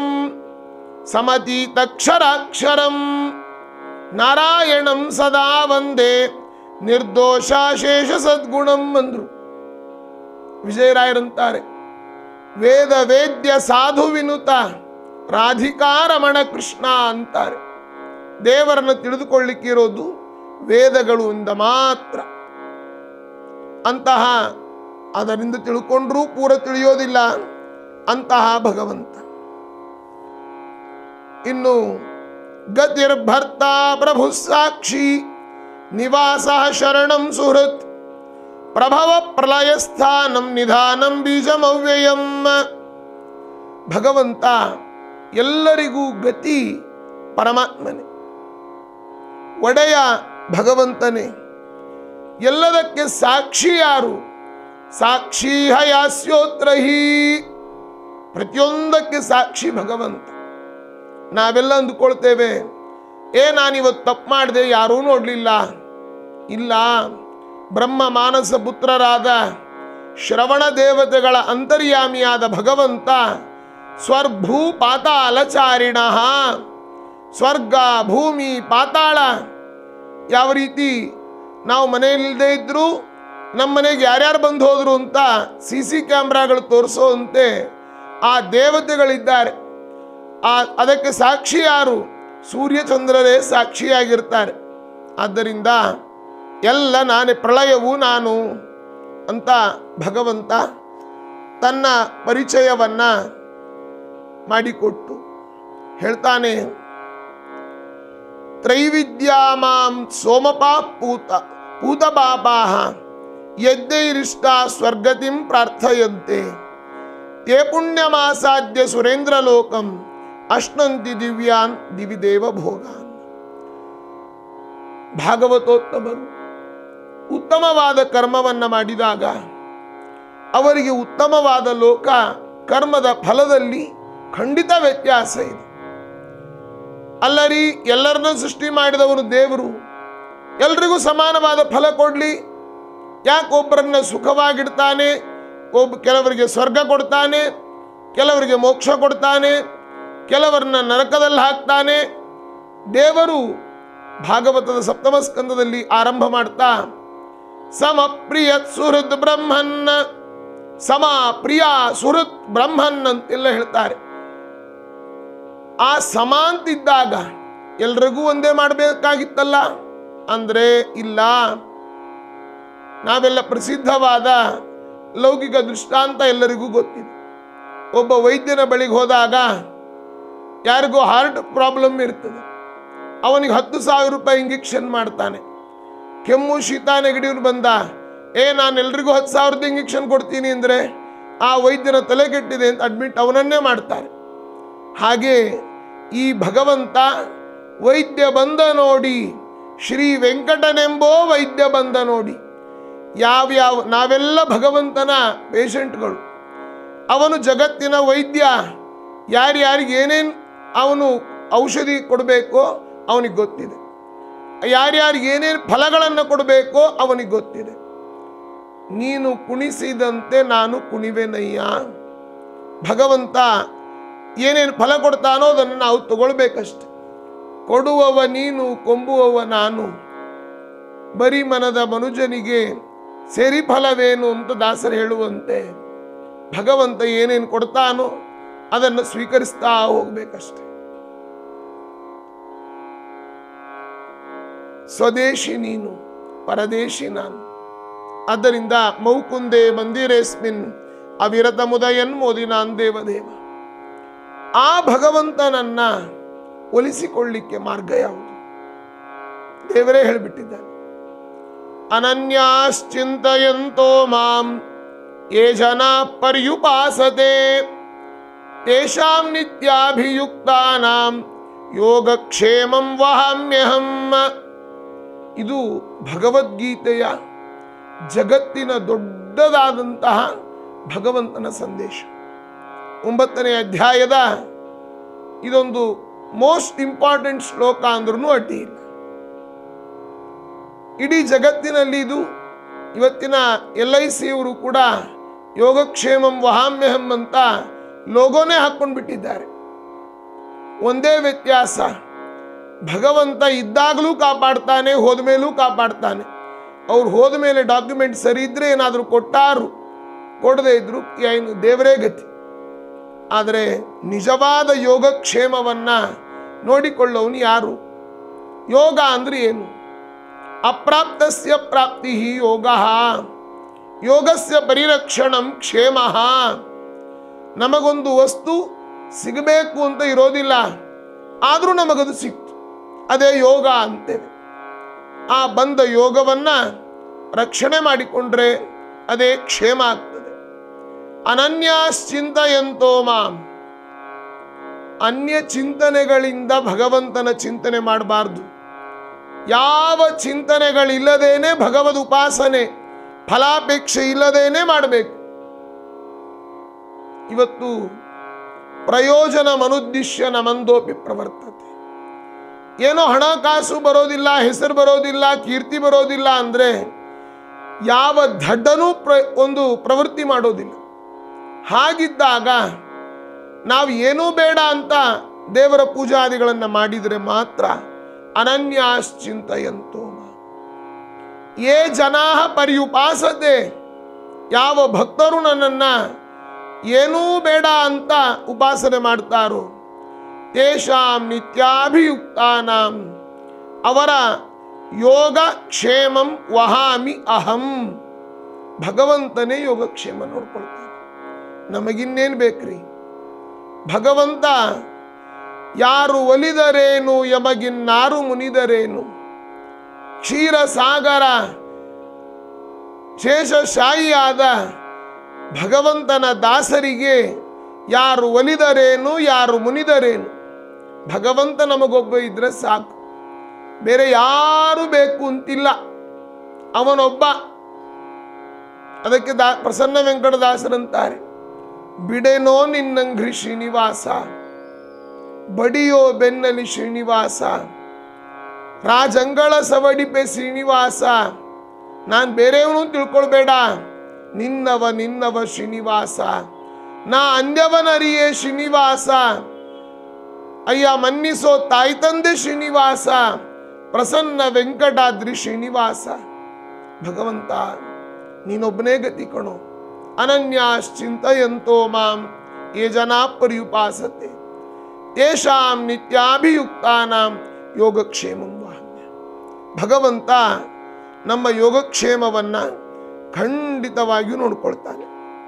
ಸಮತೀತಕ್ಷರಾಕ್ಷರಂ ನಾರಾಯಣಂ ಸದಾ ವಂದೇ ನಿರ್ದೋಷಾಶೇಷ ಸದ್ಗುಣಂ ಅಂದ್ರು ವಿಜಯರಾಯರಂತಾರೆ ವೇದ ವೇದ್ಯ ಸಾಧು ವಿನುತ ರಾಧಿಕಾರಮಣ ಕೃಷ್ಣ ಅಂತಾರೆ ದೇವರನ್ನು ತಿಳಿದುಕೊಳ್ಳಿಕ್ಕೆ ಇರೋದು ವೇದಗಳು ಇಂದ ಮಾತ್ರ ಅಂತಹ ಅದರಿಂದ ತಿಳ್ಕೊಂಡ್ರೂ ಪೂರ ತಿಳಿಯೋದಿಲ್ಲ ಅಂತಹ ಭಗವಂತ ಇನ್ನು ಗತಿರ್ಭರ್ತ ಪ್ರಭು ಸಾಕ್ಷಿ ನಿವಾಸ ಶರಣಂ ಸುಹೃತ್ ಪ್ರಭವ ಪ್ರಳಯ ಸ್ಥಾನಂ ನಿಧಾನಂ ಬೀಜಮವ್ಯಯಂ ಭಗವಂತ ಎಲ್ಲರಿಗೂ ಗತಿ ಪರಮಾತ್ಮನೇ ಒಡೆಯ ಭಗವಂತನೇ ಎಲ್ಲದಕ್ಕೆ ಸಾಕ್ಷಿ ಯಾರು ಸಾಕ್ಷಿ ಹಯಾಸ್ಯೋತ್ರ ಹಿ ಪ್ರತಿಯೊಂದಕ್ಕೆ ಸಾಕ್ಷಿ ಭಗವಂತ ನಾವೆಲ್ಲ ಅಂದುಕೊಳ್ತೇವೆ ಏ ನಾನಿವತ್ತು ತಪ್ಪು ಮಾಡಿದೆ ಯಾರೂ ನೋಡಲಿಲ್ಲ ಇಲ್ಲ ಬ್ರಹ್ಮ ಮಾನಸ ಪುತ್ರರಾದ ಶ್ರವಣ ದೇವತೆಗಳ ಅಂತರ್ಯಾಮಿಯಾದ ಭಗವಂತ ಸ್ವರ್ಭೂ ಪಾತಾಳಚಾರಿಣ ಸ್ವರ್ಗ ಭೂಮಿ ಪಾತಾಳ ಯಾವ ರೀತಿ ನಾವು ಮನೆಯಲ್ಲಿಲ್ಲದೆ ಇದ್ದರೂ ನಮ್ಮ ಮನೆಗೆ ಯಾರ್ಯಾರು ಬಂದು ಹೋದ್ರು ಅಂತ ಸಿ ಸಿ ಕ್ಯಾಮ್ರಾಗಳು ತೋರಿಸೋವಂತೆ ಆ ದೇವತೆಗಳಿದ್ದಾರೆ ಆ ಅದಕ್ಕೆ ಸಾಕ್ಷಿ ಯಾರು ಸೂರ್ಯಚಂದ್ರರೇ ಸಾಕ್ಷಿಯಾಗಿರ್ತಾರೆ ಆದ್ದರಿಂದ ಎಲ್ಲ ನಾನೇ ಪ್ರಳಯವು ನಾನು ಅಂತ ಭಗವಂತ ತನ್ನ ಪರಿಚಯವನ್ನ ಮಾಡಿಕೊಟ್ಟು ಹೇಳ್ತಾನೆ ತ್ರೈವಿದ್ಯಾ ಮಾಂ ಸೋಮಪಾ ಪೂತ ಪೂತಪಾಪಾಹ ಯಜ್ಞೈರಿಷ್ಟ ಸ್ವರ್ಗತಿಂ ಪ್ರಾರ್ಥಯಂತೆ ತೇ ಪುಣ್ಯಮಾಸಾದ್ಯ ಸುರೇಂದ್ರಲೋಕಂ ಅಶ್ನಂತಿ ದಿವ್ಯಾನ್ ದಿವಿದೇವ ಭೋಗಾನ್ ಭಾಗವತೋತ್ತಮರು ಉತ್ತಮವಾದ ಕರ್ಮವನ್ನ ಮಾಡಿದಾಗ ಅವರಿಗೆ ಉತ್ತಮವಾದ ಲೋಕ ಕರ್ಮದ ಫಲದಲ್ಲಿ ಖಂಡಿತ ವ್ಯತ್ಯಾಸ ಇದೆ ಅಲ್ಲರಿ ಎಲ್ಲರನ್ನೂ ಸೃಷ್ಟಿ ಮಾಡಿದವನು ದೇವರು ಎಲ್ರಿಗೂ ಸಮಾನವಾದ ಫಲ ಕೊಡಲಿ ಯಾಕೆ ಒಬ್ಬರನ್ನ ಸುಖವಾಗಿಡ್ತಾನೆ ಒಬ್ಬ ಕೆಲವರಿಗೆ ಸ್ವರ್ಗ ಕೊಡ್ತಾನೆ ಕೆಲವರಿಗೆ ಮೋಕ್ಷ ಕೊಡ್ತಾನೆ ಕೆಲವರನ್ನ ನರಕದಲ್ಲಿ ಹಾಕ್ತಾನೆ ದೇವರು ಭಾಗವತದ ಸಪ್ತಮ ಸ್ಕಂದದಲ್ಲಿ ಆರಂಭ ಮಾಡ್ತಾ ಸಮ ಪ್ರಿಯ ಸುಹೃದ್ ಬ್ರಹ್ಮನ್ ಸಮ ಪ್ರಿಯ ಸುಹೃತ್ ಬ್ರಹ್ಮನ್ ಅಂತೆಲ್ಲ ಹೇಳ್ತಾರೆ ಆ ಸಮ ಅಂತಿದ್ದಾಗ ಎಲ್ರಿಗೂ ಒಂದೇ ಮಾಡಬೇಕಾಗಿತ್ತಲ್ಲ ಅಂದ್ರೆ ಇಲ್ಲ ನಾವೆಲ್ಲ ಪ್ರಸಿದ್ಧವಾದ ಲೌಕಿಕ ದೃಷ್ಟಾಂತ ಎಲ್ಲರಿಗೂ ಗೊತ್ತಿದೆ ಒಬ್ಬ ವೈದ್ಯನ ಬಳಿಗೆ ಹೋದಾಗ ಯಾರಿಗೋ ಹಾರ್ಟ್ ಪ್ರಾಬ್ಲಮ್ ಇರ್ತದೆ ಅವನಿಗೆ ಹತ್ತು ಸಾವಿರ ರೂಪಾಯಿ ಇಂಜೆಕ್ಷನ್ ಮಾಡ್ತಾನೆ ಕೆಮ್ಮು ಶೀತ ನೆಗಡಿಯವ್ರು ಬಂದ ಏ ನಾನು ಎಲ್ರಿಗೂ ಹತ್ತು ಸಾವಿರದ ಇಂಜೆಕ್ಷನ್ ಕೊಡ್ತೀನಿ ಅಂದರೆ ಆ ವೈದ್ಯನ ತಲೆ ಕೆಟ್ಟಿದೆ ಅಂತ ಅಡ್ಮಿಟ್ ಅವನನ್ನೇ ಮಾಡ್ತಾರೆ ಹಾಗೆ ಈ ಭಗವಂತ ವೈದ್ಯ ಬಂದ ನೋಡಿ ಶ್ರೀ ವೆಂಕಟನೆಂಬೋ ವೈದ್ಯ ಬಂದ ನೋಡಿ ಯಾವ್ಯಾವ ನಾವೆಲ್ಲ ಭಗವಂತನ ಪೇಷಂಟ್ಗಳು ಅವನು ಜಗತ್ತಿನ ವೈದ್ಯ ಯಾರ್ಯಾರಿಗೆ ಏನೇನು ಅವನು ಔಷಧಿ ಕೊಡಬೇಕೋ ಅವನಿಗೆ ಗೊತ್ತಿದೆ ಯಾರ್ಯಾರಿಗೆ ಏನೇನು ಫಲಗಳನ್ನು ಕೊಡಬೇಕೋ ಅವನಿಗೆ ಗೊತ್ತಿದೆ ನೀನು ಕುಣಿಸಿದಂತೆ ನಾನು ಕುಣಿವೆನಯ್ಯ ಭಗವಂತ ಏನೇನು ಫಲ ಕೊಡ್ತಾನೋ ಅದನ್ನು ನಾವು ತಗೊಳ್ಬೇಕಷ್ಟೆ ಕೊಡುವವ ನೀನು ಕೊಂಬುವವ ನಾನು ಬರೀ ಮನದ ಮನುಜನಿಗೆ ಸೇರಿ ಫಲವೇನು ಅಂತ ದಾಸರು ಹೇಳುವಂತೆ ಭಗವಂತ ಏನೇನು ಕೊಡ್ತಾನೋ ಅದನ್ನು ಸ್ವೀಕರಿಸ್ತಾ ಹೋಗ್ಬೇಕಷ್ಟೆ ಸ್ವದೇಶಿ ನೀನು ಪರದೇಶಿ ನಾನು ಆದ್ದರಿಂದ ಮೌಕುಂದೆ ಮಂದಿರೇಸ್ಮಿನ್ ಅವಿರತ ಮುದಯನ್ ಮೋದಿನಾನ್ ದೇವದೇವ ಆ ಭಗವಂತನನ್ನ ಒಲಿಸಿಕೊಳ್ಳಿಕ್ಕೆ ಮಾರ್ಗ ಯಾವುದು ದೇವರೇ ಹೇಳಿಬಿಟ್ಟಿದ್ದಾನೆ ಅನನ್ಯಾಶ್ಚಿಂತಯಂತೋ ಮಾಂ ಯೇ ಜನ ಪರ್ಯುಪಾಸತೆ ತೇಷಾಂ ನಿತ್ಯಾಭಿಯುಕ್ತಾನಾಂ ಯೋಗಕ್ಷೇಮಂ ವಹಾಮ್ಯಹಂ ಇದು ಭಗವದ್ಗೀತೆಯ ಜಗತ್ತಿನ ದೊಡ್ಡದಾದಂತಹ ಭಗವಂತನ ಸಂದೇಶ ಒಂಬತ್ತನೇ ಅಧ್ಯಾಯದ ಇದೊಂದು ಮೋಸ್ಟ್ ಇಂಪಾರ್ಟೆಂಟ್ ಶ್ಲೋಕ ಅಂದ್ರೂ ಅಡ್ಡಿ ಇಲ್ಲ ಇಡೀ ಜಗತ್ತಿನಲ್ಲಿ ಇದು ಇವತ್ತಿನ ಎಲ್ ಐ ಸಿಯವರು ಕೂಡ ಯೋಗಕ್ಷೇಮಂ ವಹಾಮ್ಯಹಂ ಅಂತ ಲೋಗೋನೇ ಹಾಕ್ಕೊಂಡು ಬಿಟ್ಟಿದ್ದಾರೆ ಒಂದೇ ವ್ಯತ್ಯಾಸ ಭಗವಂತ ಇದ್ದಾಗಲೂ ಕಾಪಾಡ್ತಾನೆ ಹೋದ ಮೇಲೂ ಕಾಪಾಡ್ತಾನೆ ಅವ್ರು ಹೋದ ಮೇಲೆ ಡಾಕ್ಯುಮೆಂಟ್ ಸರಿ ಇದ್ರೆ ಏನಾದರೂ ಕೊಟ್ಟಾರು ಕೊಡದೇ ಇದ್ರು ಏನು ದೇವರೇ ಗತಿ ಆದರೆ ನಿಜವಾದ ಯೋಗಕ್ಷೇಮವನ್ನ ನೋಡಿಕೊಳ್ಳೋನು ಯಾರು ಯೋಗ ಅಂದ್ರೆ ಏನು ಅಪ್ರಾಪ್ತಸ್ಯ ಪ್ರಾಪ್ತಿ ಯೋಗ ಯೋಗಸ್ಯ ಪರಿರಕ್ಷಣಂ ಕ್ಷೇಮ ನಮಗೊಂದು ವಸ್ತು ಸಿಗಬೇಕು ಅಂತ ಇರೋದಿಲ್ಲ ಆದರೂ ನಮಗದು ಸಿಕ್ತು ಅದೇ ಯೋಗ ಅಂತೇವೆ ಆ ಬಂದ ಯೋಗವನ್ನ ರಕ್ಷಣೆ ಮಾಡಿಕೊಂಡ್ರೆ ಅದೇ ಕ್ಷೇಮ ಆಗ್ತದೆ ಅನನ್ಯಾಶ್ಚಿಂತಯಂತೋ ಮಾಂ ಅನ್ಯ ಚಿಂತನೆಗಳಿಂದ ಭಗವಂತನ ಚಿಂತನೆ ಮಾಡಬಾರ್ದು ಯಾವ ಚಿಂತನೆಗಳಿಲ್ಲದೇನೆ ಭಗವದ್ ಉಪಾಸನೆ ಫಲಾಪೇಕ್ಷೆ ಇಲ್ಲದೇನೆ ಮಾಡಬೇಕು ಇವತ್ತು ಪ್ರಯೋಜನ ಮನುದ್ದಿಶ್ಯ ನಮಂದೋಪಿ ಪ್ರವರ್ತತೆ ಏನೋ ಹಣಕಾಸು ಬರೋದಿಲ್ಲ ಹೆಸರು ಬರೋದಿಲ್ಲ ಕೀರ್ತಿ ಬರೋದಿಲ್ಲ ಅಂದರೆ ಯಾವ ದಡ್ಡನೂ ಪ್ರ ಒಂದು ಪ್ರವೃತ್ತಿ ಮಾಡೋದಿಲ್ಲ ಹಾಗಿದ್ದಾಗ ನಾವು ಏನೂ ಬೇಡ ಅಂತ ದೇವರ ಪೂಜಾದಿಗಳನ್ನು ಮಾಡಿದರೆ ಮಾತ್ರ ಅನನ್ಯಾಶ್ಚಿಂತಯಂತೋ ಏ ಜನಾ ಪರ್ಯುಪಾಸತೆ ಯಾವ ಭಕ್ತರು ನನ್ನನ್ನು ಏನೂ ಬೇಡ ಅಂತ ಉಪಾಸನೆ ಮಾಡ್ತಾರೋ ತೇಷಾಂ ನಿತ್ಯಾಭಿಯುಕ್ತಾನಾಂ ಅವರ ಯೋಗ ಕ್ಷೇಮಂ ವಹಾಮಿ ಅಹಂ ಭಗವಂತನೇ ಯೋಗಕ್ಷೇಮ ನೋಡ್ಕೊಳ್ತಾನೆ ನಮಗಿನ್ನೇನು ಬೇಕ್ರಿ ಭಗವಂತ ಯಾರು ಒಲಿದರೇನು ಯಮಗಿನ್ನಾರು ಮುನಿದರೇನು ಕ್ಷೀರಸಾಗರ ಶೇಷಶಾಹಿಯಾದ ಭಗವಂತನ ದಾಸರಿಗೆ ಯಾರು ಒಲಿದರೇನು ಯಾರು ಮುನಿದರೇನು ಭಗವಂತ ನಮಗೊಬ್ಬ ಇದ್ರೆ ಸಾಕು ಬೇರೆ ಯಾರು ಬೇಕು ಅಂತಿಲ್ಲ ಅವನೊಬ್ಬ ಅದಕ್ಕೆ ದಾ ಪ್ರಸನ್ನ ವೆಂಕಟದಾಸರಂತಾರೆ ಬಿಡೆನೋ ನಿನ್ನಂಘ್ರಿ ಶ್ರೀನಿವಾಸ ಬಡಿಯೋ ಬೆನ್ನಲಿ ಶ್ರೀನಿವಾಸ ರಾಜಂಗಳ ಸವಡಿಪೆ ಶ್ರೀನಿವಾಸ ನಾನು ಬೇರೆಯವನು ತಿಳ್ಕೊಳ್ಬೇಡ ನಿನ್ನವ ನಿನ್ನವ ಶ್ರೀನಿವಾಸ ನಾ ಅಂದ್ಯವನರಿಯೇ ಶ್ರೀನಿವಾಸ ಅಯ್ಯ ಮನ್ನಿಸೋ ತಾಯಿ ತಂದೆ ಶ್ರೀನಿವಾಸ ಪ್ರಸನ್ನ ವೆಂಕಟಾದ್ರಿ ಶ್ರೀನಿವಾಸ ಭಗವಂತ ನೀನೊಬ್ಬನೇ ಗತಿ ಕಣೋ ಅನನ್ಯಾಶ್ಚಿಂತಯಂತೋ ಮಾಂ ಯೇ ಜನಾ ಪರ್ಯುಪಾಸತೆ ತೇಷಾಂ ನಿತ್ಯಾಭಿಯುಕ್ತಾನಾಂ ಯೋಗಕ್ಷೇಮಂ ವಾಹ್ಯ ಭಗವಂತ ನಮ್ಮ ಯೋಗಕ್ಷೇಮವನ್ನ ಖಂಡಿತವಾಗಿಯೂ ನೋಡ್ಕೊಳ್ತಾನೆ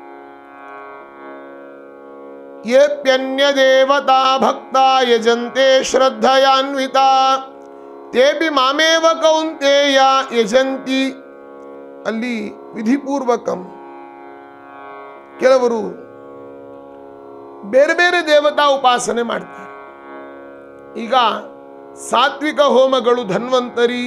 ಯೇಪ್ಯನ್ಯ ದೇವತಾ ಭಕ್ತ ಯಜಂತೆ ಶ್ರದ್ಧಯಾನ್ವಿತ ತೇಪಿ ಮಾಮೇವ ಕೌಂತೇಯ ಯಜಂತಿ ಅಲ್ಲಿ ವಿಧಿಪೂರ್ವಕಂ ಕೆಲವರು ಬೇರೆ ಬೇರೆ ದೇವತಾ ಉಪಾಸನೆ ಮಾಡ್ತಾರೆ ಈಗ ಸಾತ್ವಿಕ ಹೋಮಗಳು ಧನ್ವಂತರಿ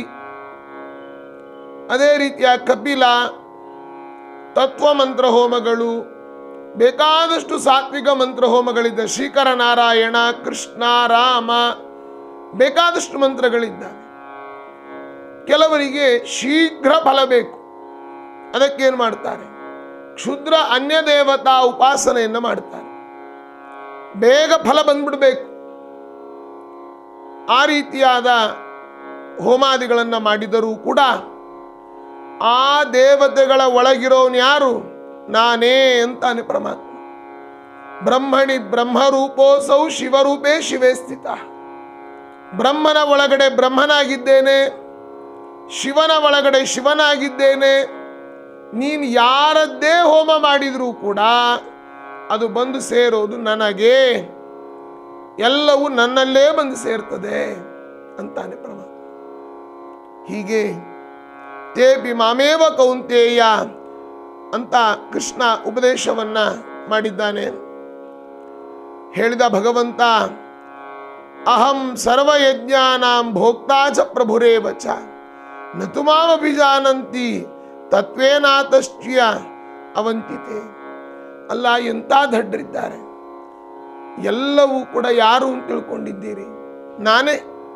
ಅದೇ ರೀತಿಯ ಕಪಿಲ ತತ್ವ ಮಂತ್ರ ಹೋಮಗಳು ಬೇಕಾದಷ್ಟು ಸಾತ್ವಿಕ ಮಂತ್ರ ಹೋಮಗಳಿದ್ದ ಶ್ರೀಕರ ನಾರಾಯಣ ಕೃಷ್ಣ ರಾಮ ಬೇಕಾದಷ್ಟು ಮಂತ್ರಗಳಿದ್ದಾವೆ ಕೆಲವರಿಗೆ ಶೀಘ್ರ ಫಲ ಬೇಕು ಅದಕ್ಕೇನು ಮಾಡ್ತಾರೆ ಕ್ಷುದ್ರ ಅನ್ಯ ದೇವತಾ ಉಪಾಸನೆಯನ್ನು ಮಾಡ್ತಾರೆ ಬೇಗ ಫಲ ಬಂದ್ಬಿಡ್ಬೇಕು ಆ ರೀತಿಯಾದ ಹೋಮಾದಿಗಳನ್ನು ಮಾಡಿದರೂ ಕೂಡ ಆ ದೇವತೆಗಳ ಒಳಗಿರೋನು ಯಾರು ನಾನೇ ಅಂತಾನೆ ಪರಮಾತ್ಮ ಬ್ರಹ್ಮಣಿ ಬ್ರಹ್ಮರೂಪೋಸೌ ಶಿವರೂಪೇ ಶಿವೇ ಸ್ಥಿತ ಬ್ರಹ್ಮನ ಒಳಗಡೆ ಬ್ರಹ್ಮನಾಗಿದ್ದೇನೆ ಶಿವನ ಒಳಗಡೆ ಶಿವನಾಗಿದ್ದೇನೆ ನೀನು ಯಾರದ್ದೇ ಹೋಮ ಮಾಡಿದರೂ ಕೂಡ ಅದು ಬಂದು ಸೇರೋದು ನನಗೆ ಎಲ್ಲವೂ ನನ್ನಲ್ಲೇ ಬಂದು ಸೇರ್ತದೆ ಅಂತಾನೆ ಪರಮಾತ್ಮ ಹೀಗೆ ತೇಪಿ ಮಾಮೇವ ಕೌಂತೇಯ ಅಂತ ಕೃಷ್ಣ ಉಪದೇಶವನ್ನ ಮಾಡಿದ್ದಾನೆ ಹೇಳಿದ ಭಗವಂತ ಅಹಂ ಸರ್ವಯಜ್ಞಾನಾಂ ಭೋಕ್ತಾ ಚ ಪ್ರಭುರೇವ ಚ ನತು ಮಾಮಭಿಜಾನಂತಿ ತತ್ವೇನಾತಶ್ಚ್ಯ ಅವಂತಿತೆ ಅಲ್ಲ ಎಂಥ ದಡ್ಡರಿದ್ದಾರೆ ಎಲ್ಲವೂ ಕೂಡ ಯಾರು ಅಂತ ತಿಳ್ಕೊಂಡಿದ್ದೀರಿ ನಾನೇ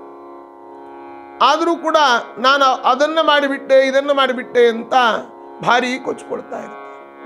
ಆದರೂ ಕೂಡ ನಾನು ಅದನ್ನು ಮಾಡಿಬಿಟ್ಟೆ ಇದನ್ನು ಮಾಡಿಬಿಟ್ಟೆ ಅಂತ ಭಾರಿ ಕೊಚ್ಕೊಳ್ತಾ ಇರ್ತಾರೆ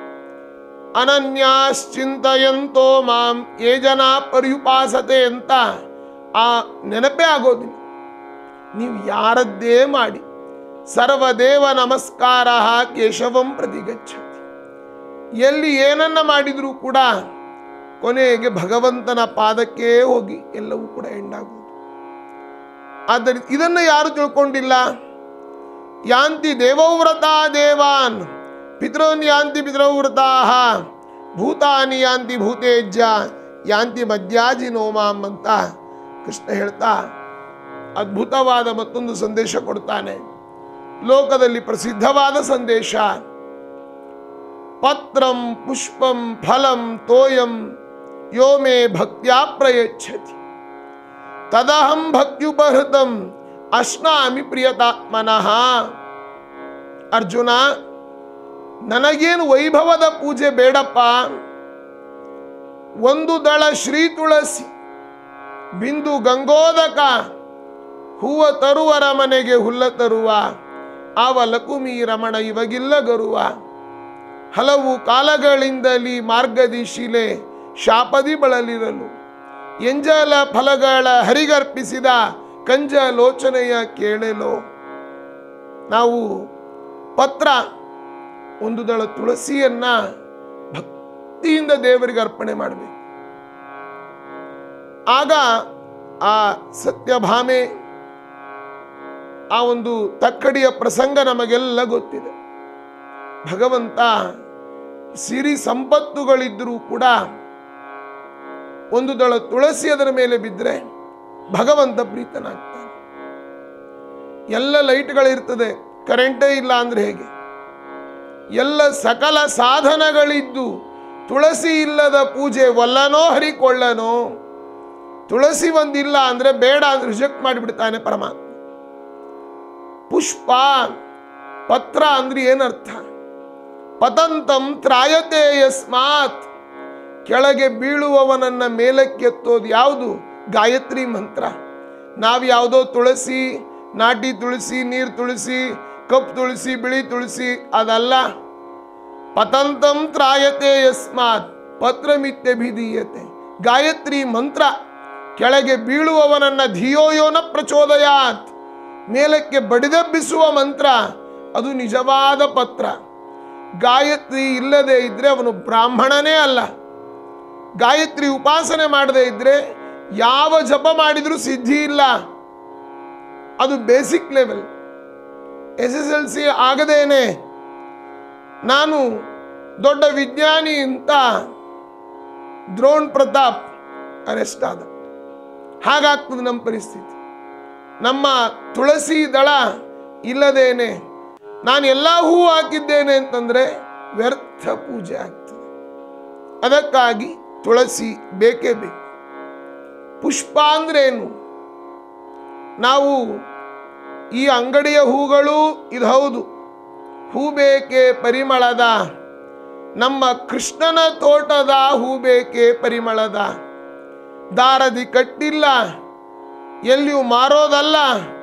ಅನನ್ಯಾಶ್ಚಿಂತಯಂತೋ ಮಾಂ ಯೇ ಜನ ಪರ್ಯುಪಾಸತೆ ಅಂತ ಆ ನೆನಪೇ ಆಗೋದಿಲ್ಲ ನೀವು ಯಾರದ್ದೇ ಮಾಡಿ ಸರ್ವದೇವ ನಮಸ್ಕಾರ ಕೇಶವಂ ಪ್ರತಿಗಚ್ಚತಿ ಎಲ್ಲಿ ಏನನ್ನ ಮಾಡಿದರೂ ಕೂಡ ಕೊನೆಗೆ ಭಗವಂತನ ಪಾದಕ್ಕೆ ಹೋಗಿ ಎಲ್ಲವೂ ಕೂಡ ಎಂಡಾಗುವುದು ಆದ್ದರಿಂದ ಇದನ್ನು ಯಾರು ತಿಳ್ಕೊಂಡಿಲ್ಲ ಯಾಂತಿ ದೇವವ್ರತ ದೇವಾನ್ ಪಿತೃನ್ ಯಾಂತಿ ಪಿತೃವ್ರತಾ ಭೂತಾನಿ ಯಾಂತಿ ಭೂತೇಜ್ಯ ಯಾಂತಿ ಮಧ್ಯಾಜಿ ನೋಮಾಂ ಅಂತ ಕೃಷ್ಣ ಹೇಳ್ತಾ ಅದ್ಭುತವಾದ ಮತ್ತೊಂದು ಸಂದೇಶ ಕೊಡ್ತಾನೆ ಲೋಕದಲ್ಲಿ ಪ್ರಸಿದ್ಧವಾದ ಸಂದೇಶ ಪತ್ರಂ ಪುಷ್ಪಂ ಫಲಂ ತೋಯಂ ಯೋ ಮೇ ಭಕ್ತ್ಯಾ ಪ್ರಯಚ್ಛತಿ ತದಹಂ ಭಕ್ತ್ಯುಪಹೃತಂ ಅಶ್ನಾಮಿ ಪ್ರಿಯತಾತ್ಮನಃ ಅರ್ಜುನ ನನಗೇನು ವೈಭವದ ಪೂಜೆ ಬೇಡಪ್ಪ ಒಂದು ದಳ ಶ್ರೀ ತುಳಸಿ ಬಿಂದು ಗಂಗೋದಕ ಹೂವ ತರುವರ ಮನೆಗೆ ಹುಲ್ಲ ತರುವ ಆವ ಲಕುಮಿ ರಮಣ ಇವಗಿಲ್ಲ ಗರುವ ಹಲವು ಕಾಲಗಳಿಂದಲಿ ಮಾರ್ಗದಿ ಶಿಲೆ ಶಾಪದಿ ಬಳಲಿರಲು ಎಂಜಲ ಫಲಗಳ ಹರಿಗರ್ಪಿಸಿದ ಕಂಜ ಲೋಚನೆಯ ಕೇಳಲು ನಾವು ಪತ್ರ ಒಂದು ದಳ ತುಳಸಿಯನ್ನ ಭಕ್ತಿಯಿಂದ ದೇವರಿಗೆ ಅರ್ಪಣೆ ಮಾಡಬೇಕು ಆಗ ಆ ಸತ್ಯಭಾಮೆ ಆ ಒಂದು ತಕ್ಕಡಿಯ ಪ್ರಸಂಗ ನಮಗೆಲ್ಲ ಗೊತ್ತಿದೆ ಭಗವಂತ ಸಿರಿ ಸಂಪತ್ತುಗಳಿದ್ದರೂ ಕೂಡ ಒಂದು ದಳ ತುಳಸಿ ಅದರ ಮೇಲೆ ಬಿದ್ದರೆ ಭಗವಂತ ಪ್ರೀತನಾಗ್ತಾನೆ ಎಲ್ಲ ಲೈಟ್ಗಳಿರ್ತದೆ ಕರೆಂಟೇ ಇಲ್ಲ ಅಂದ್ರೆ ಹೇಗೆ ಎಲ್ಲ ಸಕಲ ಸಾಧನಗಳಿದ್ದು ತುಳಸಿ ಇಲ್ಲದ ಪೂಜೆ ಒಲ್ಲನೋ ಹರಿಕೊಳ್ಳನೋ ತುಳಸಿ ಒಂದಿಲ್ಲ ಅಂದ್ರೆ ಬೇಡ ಅಂದ್ರೆ ರಿಜೆಕ್ಟ್ ಮಾಡಿಬಿಡ್ತಾನೆ ಪರಮಾತ್ಮ ಪುಷ್ಪ ಪತ್ರ ಅಂದ್ರೆ ಏನರ್ಥ ಪತಂತಂ ತ್ರಾಯತೆ ಯಸ್ಮಾತ್ ಕೆಳಗೆ ಬೀಳುವವನನ್ನ ಮೇಲಕ್ಕೆತ್ತೋದು ಯಾವುದು ಗಾಯತ್ರಿ ಮಂತ್ರ ನಾವು ಯಾವುದೋ ತುಳಸಿ ನಾಟಿ ತುಳಸಿ ನೀರು ತುಳಸಿ ಕಪ್ಪು ತುಳಸಿ ಬಿಳಿ ತುಳಸಿ ಅದಲ್ಲ ಪತಂತಂ ತ್ರಾಯತೆ ಯಸ್ಮಾತ್ ಪತ್ರಮಿತ್ಯಭಿಧೀಯತೆ ಗಾಯತ್ರಿ ಮಂತ್ರ ಕೆಳಗೆ ಬೀಳುವವನನ್ನ ಧಿಯೋಯೋನ ಪ್ರಚೋದಯಾತ್ ಮೇಲಕ್ಕೆ ಬಡಿದೆಬ್ಬಿಸುವ ಮಂತ್ರ ಅದು ನಿಜವಾದ ಪತ್ರ ಗಾಯತ್ರಿ ಇಲ್ಲದೆ ಇದ್ರೆ ಅವನು ಬ್ರಾಹ್ಮಣನೇ ಅಲ್ಲ ಗಾಯತ್ರಿ ಉಪಾಸನೆ ಮಾಡದೇ ಇದ್ರೆ ಯಾವ ಜಪ ಮಾಡಿದ್ರೂ ಸಿದ್ಧಿ ಇಲ್ಲ ಅದು basic level S S L C ಆಗದೇನೆ ನಾನು ದೊಡ್ಡ ವಿಜ್ಞಾನಿ ಅಂತ ದ್ರೋಣ್ ಪ್ರತಾಪ್ ಅರೆಸ್ಟ್ ಆದ ಹಾಗಾಗ್ತದೆ ನಮ್ಮ ಪರಿಸ್ಥಿತಿ ನಮ್ಮ ತುಳಸಿ ದಳ ಇಲ್ಲದೇನೆ ನಾನು ಎಲ್ಲ ಹೂವು ಹಾಕಿದ್ದೇನೆ ಅಂತಂದರೆ ವ್ಯರ್ಥ ಪೂಜೆ ಆಗ್ತದೆ ಅದಕ್ಕಾಗಿ ತುಳಸಿ ಬೇಕೇ ಬೇಕು ಪುಷ್ಪ ಅಂದ್ರೇನು ನಾವು ಈ ಅಂಗಡಿಯ ಹೂಗಳು ಇದು ಹೌದು ಹೂ ಬೇಕೆ ಪರಿಮಳದ ನಮ್ಮ ಕೃಷ್ಣನ ತೋಟದ ಹೂ ಬೇಕೆ ಪರಿಮಳದ ದಾರದಿ ಕಟ್ಟಿಲ್ಲ ಎಲ್ಲಿಯೂ ಮಾರೋದಲ್ಲ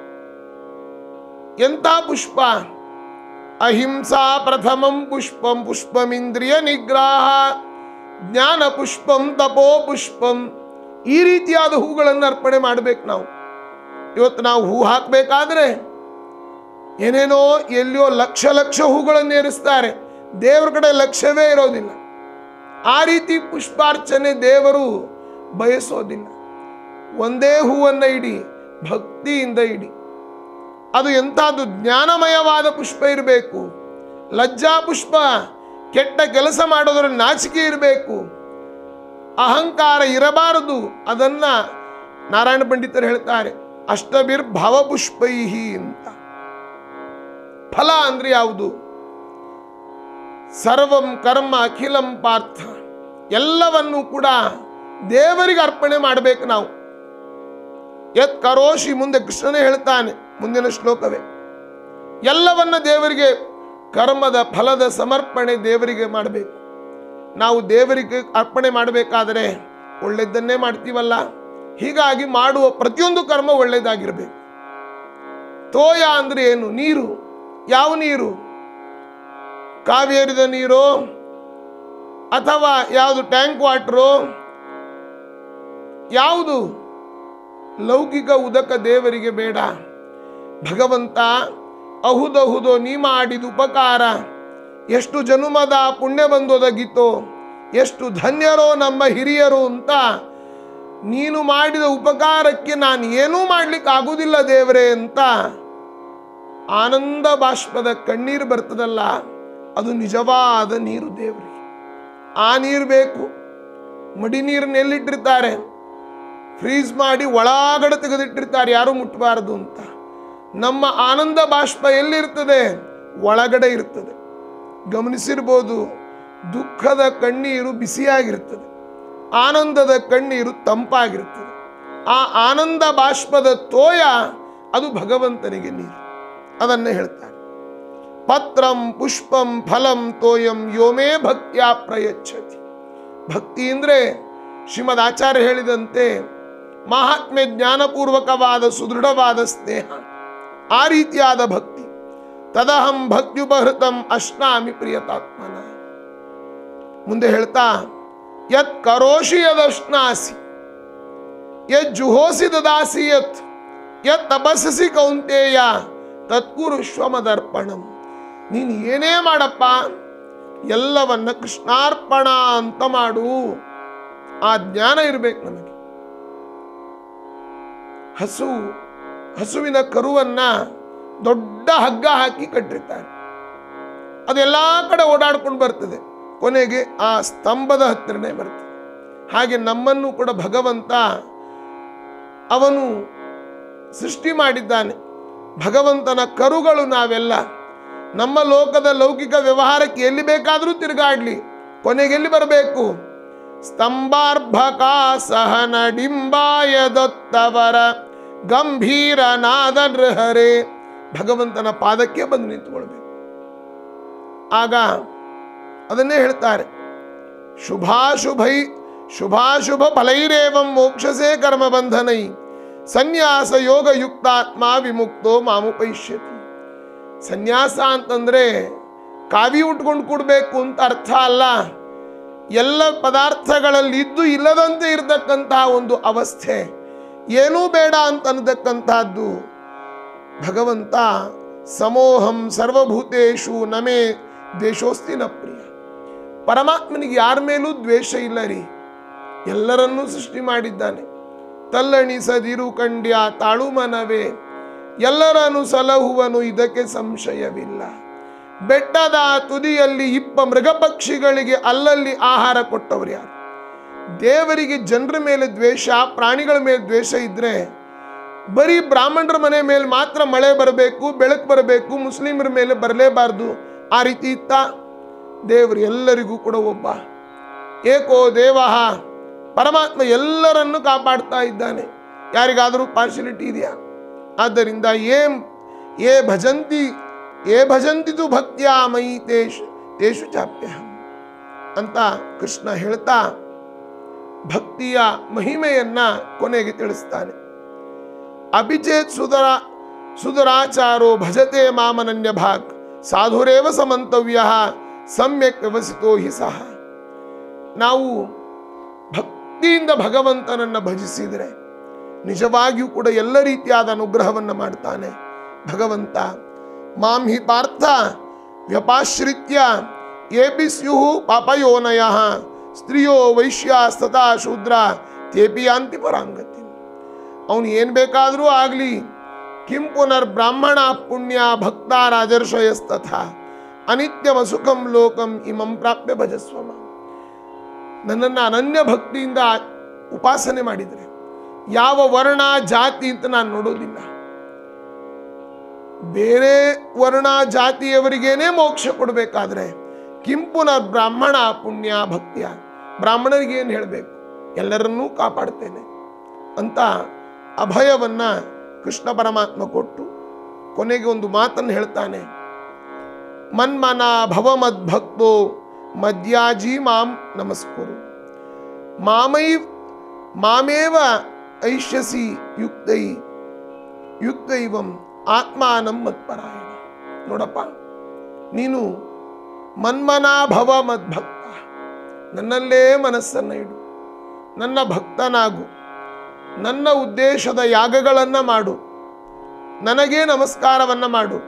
ಎಂಥ ಪುಷ್ಪ ಅಹಿಂಸಾ ಪ್ರಥಮಂ ಪುಷ್ಪಂ ಪುಷ್ಪಮಿಂದ್ರಿಯ ನಿಗ್ರಹ ಜ್ಞಾನ ಪುಷ್ಪಂ ತಪೋ ಪುಷ್ಪಂ ಈ ರೀತಿಯಾದ ಹೂಗಳನ್ನು ಅರ್ಪಣೆ ಮಾಡಬೇಕು ನಾವು ಇವತ್ತು ನಾವು ಹೂ ಹಾಕಬೇಕಾದ್ರೆ ಏನೇನೋ ಎಲ್ಲಿಯೋ ಲಕ್ಷ ಲಕ್ಷ ಹೂಗಳನ್ನು ಏರಿಸ್ತಾರೆ ದೇವರ ಕಡೆ ಲಕ್ಷ್ಯವೇ ಇರೋದಿಲ್ಲ ಆ ರೀತಿ ಪುಷ್ಪಾರ್ಚನೆ ದೇವರು ಬಯಸೋದಿಲ್ಲ ಒಂದೇ ಹೂವನ್ನು ಇಡಿ ಭಕ್ತಿಯಿಂದ ಇಡಿ ಅದು ಎಂಥದ್ದು ಜ್ಞಾನಮಯವಾದ ಪುಷ್ಪ ಇರಬೇಕು ಲಜ್ಜಾ ಪುಷ್ಪ ಕೆಟ್ಟ ಕೆಲಸ ಮಾಡೋದ್ರ ನಾಚಿಕೆ ಇರಬೇಕು ಅಹಂಕಾರ ಇರಬಾರದು ಅದನ್ನ ನಾರಾಯಣ ಪಂಡಿತರು ಹೇಳ್ತಾರೆ ಅಷ್ಟಬಿರ್ ಭವಪುಷ್ಪೈಹಿ ಅಂತ ಫಲ ಅಂದ್ರೆ ಯಾವುದು ಸರ್ವಂ ಕರ್ಮ ಅಖಿಲಂ ಪಾರ್ಥ ಎಲ್ಲವನ್ನು ಕೂಡ ದೇವರಿಗೆ ಅರ್ಪಣೆ ಮಾಡಬೇಕು ನಾವು ಯತ್ ಕರೋಶಿ ಮುಂದೆ ಕೃಷ್ಣನೇ ಹೇಳ್ತಾನೆ ಮುಂದಿನ ಶ್ಲೋಕವೇ ಎಲ್ಲವನ್ನ ದೇವರಿಗೆ ಕರ್ಮದ ಫಲದ ಸಮರ್ಪಣೆ ದೇವರಿಗೆ ಮಾಡಬೇಕು ನಾವು ದೇವರಿಗೆ ಅರ್ಪಣೆ ಮಾಡಬೇಕಾದರೆ ಒಳ್ಳೆಯದನ್ನೇ ಮಾಡ್ತೀವಲ್ಲ ಹೀಗಾಗಿ ಮಾಡುವ ಪ್ರತಿಯೊಂದು ಕರ್ಮ ಒಳ್ಳೆಯದಾಗಿರಬೇಕು ತೋಯ ಅಂದ್ರೆ ಏನು ನೀರು ಯಾವ ನೀರು ಕಾವೇರಿದ ನೀರು ಅಥವಾ ಯಾವುದು ಟ್ಯಾಂಕ್ ವಾಟ್ರು ಯಾವುದು ಲೌಕಿಕ ಉದಕ ದೇವರಿಗೆ ಬೇಡ ಭಗವಂತ ಅಹುದಹುದೋ ನೀ ಮಾಡಿದ ಉಪಕಾರ ಎಷ್ಟು ಜನುಮದ ಪುಣ್ಯ ಬಂದೊದಗಿತೋ ಎಷ್ಟು ಧನ್ಯರೋ ನಮ್ಮ ಹಿರಿಯರು ಅಂತ ನೀನು ಮಾಡಿದ ಉಪಕಾರಕ್ಕೆ ನಾನು ಏನೂ ಮಾಡ್ಲಿಕ್ಕೆ ಆಗುವುದಿಲ್ಲ ದೇವರೇ ಅಂತ ಆನಂದ ಬಾಷ್ಪದ ಕಣ್ಣೀರು ಬರ್ತದಲ್ಲ ಅದು ನಿಜವಾದ ನೀರು ದೇವರಿಗೆ ಆ ನೀರು ಬೇಕು ಮಡಿ ನೀರನ್ನ ಎಲ್ಲಿಟ್ಟಿರ್ತಾರೆ ಫ್ರೀಸ್ ಮಾಡಿ ಒಳಗಡೆ ತೆಗೆದಿಟ್ಟಿರ್ತಾರೆ ಯಾರು ಮುಟ್ಟಬಾರದು ಅಂತ ನಮ್ಮ ಆನಂದ ಬಾಷ್ಪ ಎಲ್ಲಿರ್ತದೆ ಒಳಗಡೆ ಇರ್ತದೆ ಗಮನಿಸಿರ್ಬೋದು ದುಃಖದ ಕಣ್ಣೀರು ಬಿಸಿಯಾಗಿರ್ತದೆ ಆನಂದದ ಕಣ್ಣೀರು ತಂಪಾಗಿರ್ತದೆ ಆ ಆನಂದ ಬಾಷ್ಪದ ತೋಯ ಅದು ಭಗವಂತನಿಗೆ ನೀರು ಅದನ್ನೇ ಹೇಳ್ತಾರೆ ಪತ್ರಂ ಪುಷ್ಪಂ ಫಲಂ ತೋಯಂ ಯೋಮೇ ಭಕ್ತ್ಯ ಪ್ರಯಚ್ಛತಿ ಭಕ್ತಿ ಅಂದರೆ ಶ್ರೀಮದ್ ಆಚಾರ್ಯ ಹೇಳಿದಂತೆ ಮಹಾತ್ಮೆ ಜ್ಞಾನಪೂರ್ವಕವಾದ ಸುದೃಢವಾದ ಸ್ನೇಹ ಆ ರೀತಿಯಾದ ಭಕ್ತಿ ತದಹಂ ಭಕ್ತ್ಯುಪಹೃತಂ ಅಶ್ನಾಮಿ ಪ್ರಿಯತಾತ್ಮನ ಮುಂದೆ ಹೇಳ್ತಾ ಯತ್ ಕರೋಷಿ ಯದಶ್ನಾಸಿ ಯತ್ ಜುಹೋಸಿ ದದಾಸಿ ಯತ್ ಯತ್ ತಪಸ್ಸಿ ಕೌಂತೇಯ ತತ್ಕುರುಶ್ವಮದರ್ಪಣಂ ನೀನು ಏನೇ ಮಾಡಪ್ಪ ಎಲ್ಲವನ್ನ ಕೃಷ್ಣಾರ್ಪಣ ಅಂತ ಮಾಡು ಆ ಜ್ಞಾನ ಇರಬೇಕು ನಮಗೆ ಹಸು ಹಸುವಿನ ಕರುವನ್ನ ದೊಡ್ಡ ಹಗ್ಗ ಹಾಕಿ ಕಟ್ಟಿರ್ತಾರೆ ಅದೆಲ್ಲ ಕಡೆ ಓಡಾಡ್ಕೊಂಡು ಬರ್ತದೆ ಕೊನೆಗೆ ಆ ಸ್ತಂಭದ ಹತ್ತಿರನೇ ಬರ್ತದೆ ಹಾಗೆ ನಮ್ಮನ್ನು ಕೂಡ ಭಗವಂತ ಅವನು ಸೃಷ್ಟಿ ಮಾಡಿದ್ದಾನೆ ಭಗವಂತನ ಕರುಗಳು ನಾವೆಲ್ಲ ನಮ್ಮ ಲೋಕದ ಲೌಕಿಕ ವ್ಯವಹಾರಕ್ಕೆ ಎಲ್ಲಿ ಬೇಕಾದರೂ ತಿರುಗಾಡ್ಲಿ ಕೊನೆಗೆ ಎಲ್ಲಿ ಬರಬೇಕು ಸ್ತಂಭಾರ್ಭಕ ಸಹನ ಡಿಂಬಾಯ ದತ್ತವರ ಗಂಭೀರ ನಾದ ನೃಹರೆ ಭಗವಂತನ ಪಾದಕ್ಕೆ ಬಂದು ನಿಂತುಕೊಳ್ಬೇಕು ಆಗ ಅದನ್ನೇ ಹೇಳ್ತಾರೆ ಶುಭಾಶುಭೈ ಶುಭಾಶುಭ ಫಲೈರೇವಂ ಮೋಕ್ಷಸೇ ಕರ್ಮ ಬಂಧನೈ ಸನ್ಯಾಸ ಯೋಗ ಯುಕ್ತಾತ್ಮ ವಿಮುಕ್ತೋ ಮಾಮುಪೈಷ್ಯತಿ ಸನ್ಯಾಸ ಅಂತಂದ್ರೆ ಕಾವಿ ಉಟ್ಕೊಂಡು ಕೂಡಬೇಕು ಅಂತ ಅರ್ಥ ಅಲ್ಲ ಎಲ್ಲ ಪದಾರ್ಥಗಳಲ್ಲಿ ಇದ್ದು ಇಲ್ಲದಂತೆ ಇರತಕ್ಕಂತಹ ಒಂದು ಅವಸ್ಥೆ ಏನೂ ಬೇಡ ಅಂತ ಅನ್ನತಕ್ಕಂತಹದ್ದು ಭಗವಂತ ಸಮೋಹಂ ಸರ್ವಭೂತೇಶು ನಮೇ ದ್ವೇಷೋಸ್ತಿ ನ ಪ್ರಿಯ ಪರಮಾತ್ಮನಿಗೆ ಯಾರ ಮೇಲೂ ದ್ವೇಷ ಇಲ್ಲ ರೀ ಎಲ್ಲರನ್ನೂ ಸೃಷ್ಟಿ ಮಾಡಿದ್ದಾನೆ ತಲ್ಲಣಿಸದಿರು ಕಂಡ್ಯ ತಾಳು ಮನವೇ ಎಲ್ಲರನ್ನು ಸಲಹುವನು ಇದಕ್ಕೆ ಸಂಶಯವಿಲ್ಲ ಬೆಟ್ಟದ ತುದಿಯಲ್ಲಿ ಇಪ್ಪ ಮೃಗಪಕ್ಷಿಗಳಿಗೆ ಅಲ್ಲಲ್ಲಿ ಆಹಾರ ಕೊಟ್ಟವರು ಯಾರು ದೇವರಿಗೆ ಜನರ ಮೇಲೆ ದ್ವೇಷ ಪ್ರಾಣಿಗಳ ಮೇಲೆ ದ್ವೇಷ ಇದ್ರೆ ಬರೀ ಬ್ರಾಹ್ಮಣರ ಮನೆ ಮೇಲೆ ಮಾತ್ರ ಮಳೆ ಬರಬೇಕು ಬೆಳಕು ಬರಬೇಕು ಮುಸ್ಲಿಮರ ಮೇಲೆ ಬರಲೇಬಾರ್ದು ಆ ರೀತಿ ಇತ್ತ ದೇವರು ಎಲ್ಲರಿಗೂ ಕೂಡ ಒಬ್ಬ ಏಕೋ ದೇವ ಪರಮಾತ್ಮ ಎಲ್ಲರನ್ನು ಕಾಪಾಡ್ತಾ ಇದ್ದಾನೆ ಯಾರಿಗಾದರೂ ಪಾರ್ಶಿಲಿಟಿ ಇದೆಯಾ ಆದ್ದರಿಂದ ಏಂ ಏ ಭಜಂತಿ ಏ ಭಜಂತಿತು ಭಕ್ತ್ಯಾ ಮಯಿ ತೇಷು ತೇಷು ಚಾಪ್ಯ ಅಂತ ಕೃಷ್ಣ ಹೇಳ್ತಾ ಭಕ್ತಿಯ ಮಹಿಮೆಯನ್ನ ಕೊನೆಗೆ ತಿಳಿಸ್ತಾನೆ ಅಭಿಚೇತ್ ಸುಧರ ಸುಧರಾಚಾರೋ ಭಜತೆ ಮಾಮನನ್ಯ ಭಾಗ್ ಸಾಧುರೇವ ಸಮಂತವ್ಯ ಸಮ್ಯಕ್ ವ್ಯವಸಿತೋ ಹಿ ಸಹ ನಾವು ಭಕ್ತಿಯಿಂದ ಭಗವಂತನನ್ನು ಭಜಿಸಿದರೆ ನಿಜವಾಗಿಯೂ ಕೂಡ ಎಲ್ಲ ರೀತಿಯಾದ ಅನುಗ್ರಹವನ್ನು ಮಾಡ್ತಾನೆ ಭಗವಂತ ಮಾಂ ಹಿ ಪಾರ್ಥ ವ್ಯಪಾಶ್ರಿತ್ಯ ಏಪಿ ಸ್ಯು ಪಾಪಯೋನಯ ಸ್ತ್ರೀಯೋ ವೈಶ್ಯಾಸ್ತತಾ ಶೂದ್ರ ತೇಪಿ ಯಾಂತಿ ಪರಾಂಗತಿ ಅವನು ಏನು ಬೇಕಾದರೂ ಆಗಲಿ ಕಿಂ ಪುನರ್ ಬ್ರಾಹ್ಮಣ ಪುಣ್ಯ ಭಕ್ತ ರಾಜರ್ಷಯಸ್ತಥ ಅನಿತ್ಯಮ ಸುಖಂ ಲೋಕಂ ಇಮಂ ಪ್ರಾಪ್ಯ ಭಜಸ್ವಮ ನನ್ನನ್ನು ಅನನ್ಯ ಭಕ್ತಿಯಿಂದ ಉಪಾಸನೆ ಮಾಡಿದರೆ ಯಾವ ವರ್ಣ ಜಾತಿ ಅಂತ ನಾನು ನೋಡೋದಿಲ್ಲ ಬೇರೆ ವರ್ಣ ಜಾತಿಯವರಿಗೇನೆ ಮೋಕ್ಷ ಕೊಡಬೇಕಾದ್ರೆ ಕಿಂಪುನ ಬ್ರಾಹ್ಮಣ ಪುಣ್ಯ ಭಕ್ತಿಯ ಬ್ರಾಹ್ಮಣರಿಗೆ ಏನು ಹೇಳಬೇಕು ಎಲ್ಲರನ್ನೂ ಕಾಪಾಡ್ತೇನೆ ಅಂತ ಅಭಯವನ್ನ ಕೃಷ್ಣ ಪರಮಾತ್ಮ ಕೊಟ್ಟು ಕೊನೆಗೆ ಒಂದು ಮಾತನ್ನು ಹೇಳ್ತಾನೆ ಮನ್ಮನ ಭವಮದ್ಭಕ್ತೋ ಮದ್ಯಾಜಿ ಮಾಂ ನಮಸ್ಕುರು ಮಾಮೈ ಮಾಮೇವ ಐಷ್ಯಸಿ ಯುಕ್ತೈ ಯುಕ್ತೈವಂ ಆತ್ಮಾನಂ ಮತ್ಪರಾಯಣ ನೋಡಪ್ಪ ನೀನು ಮನ್ಮನ ಭವ ಮದ್ಭಕ್ತ ನನ್ನಲ್ಲೇ ಮನಸ್ಸನ್ನು ಇಡು ನನ್ನ ಭಕ್ತನಾಗು ನನ್ನ ಉದ್ದೇಶದ ಯಾಗಗಳನ್ನು ಮಾಡು ನನಗೇ ನಮಸ್ಕಾರವನ್ನು ಮಾಡು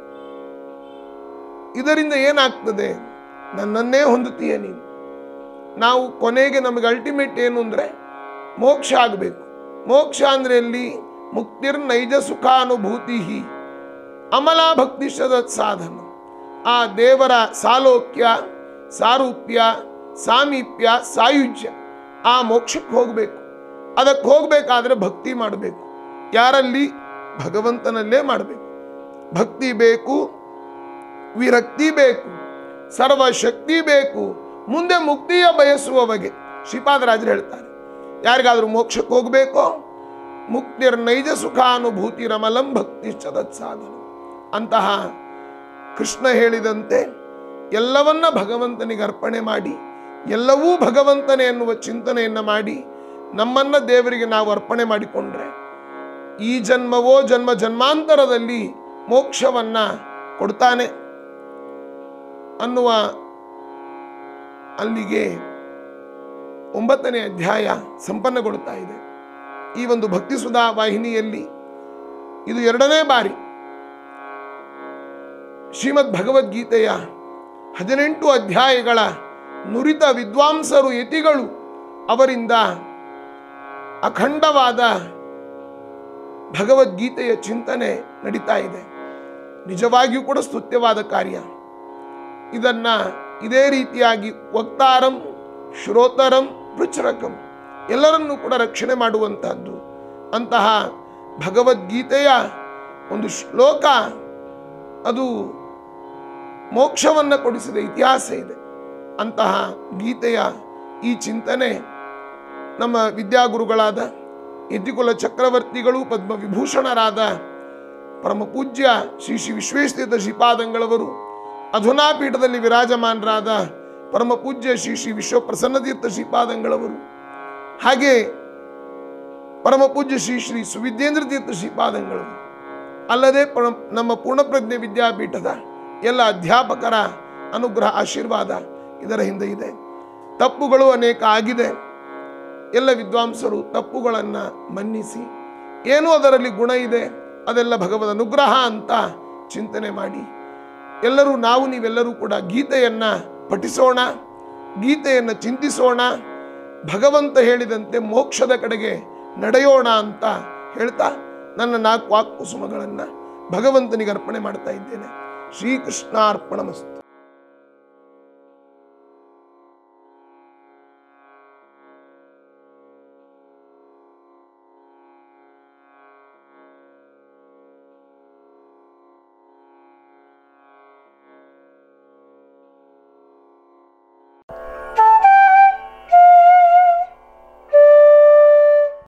ಇದರಿಂದ ಏನಾಗ್ತದೆ ನನ್ನನ್ನೇ ಹೊಂದುತ್ತೀಯ ನೀನು ನಾವು ಕೊನೆಗೆ ನಮಗೆ ಅಲ್ಟಿಮೇಟ್ ಏನು ಅಂದರೆ ಮೋಕ್ಷ ಆಗಬೇಕು ಮೋಕ್ಷ ಅಂದರೆ ಎಲ್ಲಿ ಮುಕ್ತಿರ್ ನೈಜ ಸುಖಾನುಭೂತಿ ಅಮಲಾ ಭಕ್ತಿ ಸದತ್ ಸಾಧನ ಆ ದೇವರ ಸಾಲೋಕ್ಯ ಸಾರೂಪ್ಯ ಸಾಮೀಪ್ಯ ಸಾಯುಜ್ಯ ಆ ಮೋಕ್ಷಕ್ಕೆ ಹೋಗಬೇಕು ಅದಕ್ಕೆ ಹೋಗಬೇಕಾದ್ರೆ ಭಕ್ತಿ ಮಾಡಬೇಕು ಯಾರಲ್ಲಿ ಭಗವಂತನಲ್ಲೇ ಮಾಡಬೇಕು ಭಕ್ತಿ ಬೇಕು ವಿರಕ್ತಿ ಬೇಕು ಸರ್ವಶಕ್ತಿ ಬೇಕು ಮುಂದೆ ಮುಕ್ತಿಯ ಬಯಸುವವಗೆ ಶ್ರೀಪಾದರಾಜರು ಹೇಳ್ತಾರೆ ಯಾರಿಗಾದರೂ ಮೋಕ್ಷಕ್ಕೆ ಹೋಗಬೇಕೋ ಮುಕ್ತಿರ್ ನೈಜ ಸುಖಾನುಭೂತಿ ರಮಲಂ ಭಕ್ತಿ ಸದತ್ ಸಾಧನ ಅಂತಹ ಕೃಷ್ಣ ಹೇಳಿದಂತೆ ಎಲ್ಲವನ್ನ ಭಗವಂತನಿಗೆ ಅರ್ಪಣೆ ಮಾಡಿ ಎಲ್ಲವೂ ಭಗವಂತನೇ ಎನ್ನುವ ಚಿಂತನೆಯನ್ನು ಮಾಡಿ ನಮ್ಮನ್ನ ದೇವರಿಗೆ ನಾವು ಅರ್ಪಣೆ ಮಾಡಿಕೊಂಡ್ರೆ ಈ ಜನ್ಮವೋ ಜನ್ಮ ಜನ್ಮಾಂತರದಲ್ಲಿ ಮೋಕ್ಷವನ್ನ ಕೊಡ್ತಾನೆ ಅನ್ನುವ ಅಲ್ಲಿಗೆ ಒಂಬತ್ತನೇ ಅಧ್ಯಾಯ ಸಂಪನ್ನಗೊಳ್ಳುತ್ತಾ ಇದೆ ಈ ಒಂದು ಭಕ್ತಿ ಸುಧಾ ವಾಹಿನಿಯಲ್ಲಿ ಇದು ಎರಡನೇ ಬಾರಿ ಶ್ರೀಮದ್ ಭಗವದ್ಗೀತೆಯ ಹದಿನೆಂಟು ಅಧ್ಯಾಯಗಳ ನುರಿತ ವಿದ್ವಾಂಸರು ಯತಿಗಳು ಅವರಿಂದ ಅಖಂಡವಾದ ಭಗವದ್ಗೀತೆಯ ಚಿಂತನೆ ನಡೀತಾ ಇದೆ ನಿಜವಾಗಿಯೂ ಕೂಡ ಸ್ತುತ್ಯವಾದ ಕಾರ್ಯ ಇದನ್ನ ಇದೇ ರೀತಿಯಾಗಿ ವಕ್ತಾರಂ ಶ್ರೋತರಂ ಪೃಚ್ರಕಂ ಎಲ್ಲರನ್ನೂ ಕೂಡ ರಕ್ಷಣೆ ಮಾಡುವಂತಹದ್ದು ಅಂತಹ ಭಗವದ್ಗೀತೆಯ ಒಂದು ಶ್ಲೋಕ ಅದು ಮೋಕ್ಷವನ್ನು ಕೊಡಿಸಿದ ಇತಿಹಾಸ ಇದೆ ಅಂತಹ ಗೀತೆಯ ಈ ಚಿಂತನೆ ನಮ್ಮ ವಿದ್ಯಾಗುರುಗಳಾದ ಯತಿಕುಲ ಚಕ್ರವರ್ತಿಗಳು ಪದ್ಮವಿಭೂಷಣರಾದ ಪರಮ ಪೂಜ್ಯ ಶ್ರೀ ಶ್ರೀ ವಿಶ್ವೇಶ್ವರ ಶ್ರೀಪಾದಂಗಳವರು ಅಧುನಾ ಪೀಠದಲ್ಲಿ ವಿರಾಜಮಾನರಾದ ಪರಮ ಪೂಜ್ಯ ಶ್ರೀ ಶ್ರೀ ವಿಶ್ವಪ್ರಸನ್ನತೀರ್ಥ ಶ್ರೀಪಾದಂಗಳವರು ಹಾಗೆ ಪರಮ ಪೂಜ್ಯ ಶ್ರೀ ಶ್ರೀ ಸುವಿದ್ಯೇಂದ್ರ ತೀರ್ಥ ಶ್ರೀಪಾದಂಗಳವರು ಅಲ್ಲದೆ ಪರ ನಮ್ಮ ಪೂರ್ಣಪ್ರಜ್ಞೆ ವಿದ್ಯಾಪೀಠದ ಎಲ್ಲ ಅಧ್ಯಾಪಕರ ಅನುಗ್ರಹ ಆಶೀರ್ವಾದ ಇದರ ಹಿಂದೆ ಇದೆ ತಪ್ಪುಗಳು ಅನೇಕ ಆಗಿದೆ ಎಲ್ಲ ವಿದ್ವಾಂಸರು ತಪ್ಪುಗಳನ್ನು ಮನ್ನಿಸಿ ಏನೋ ಅದರಲ್ಲಿ ಗುಣ ಇದೆ ಅದೆಲ್ಲ ಭಗವದ ಅನುಗ್ರಹ ಅಂತ ಚಿಂತನೆ ಮಾಡಿ ಎಲ್ಲರೂ ನಾವು ನೀವೆಲ್ಲರೂ ಕೂಡ ಗೀತೆಯನ್ನು ಪಠಿಸೋಣ ಗೀತೆಯನ್ನು ಚಿಂತಿಸೋಣ ಭಗವಂತ ಹೇಳಿದಂತೆ ಮೋಕ್ಷದ ಕಡೆಗೆ ನಡೆಯೋಣ ಅಂತ ಹೇಳ್ತಾ ನನ್ನ ನಾಲ್ಕು ವಾಕ್ ಕುಸುಮಗಳನ್ನು ಭಗವಂತನಿಗೆ ಅರ್ಪಣೆ ಮಾಡ್ತಾ ಇದ್ದೇನೆ ಶ್ರೀಕೃಷ್ಣಾರ್ಪಣಮಸ್ತು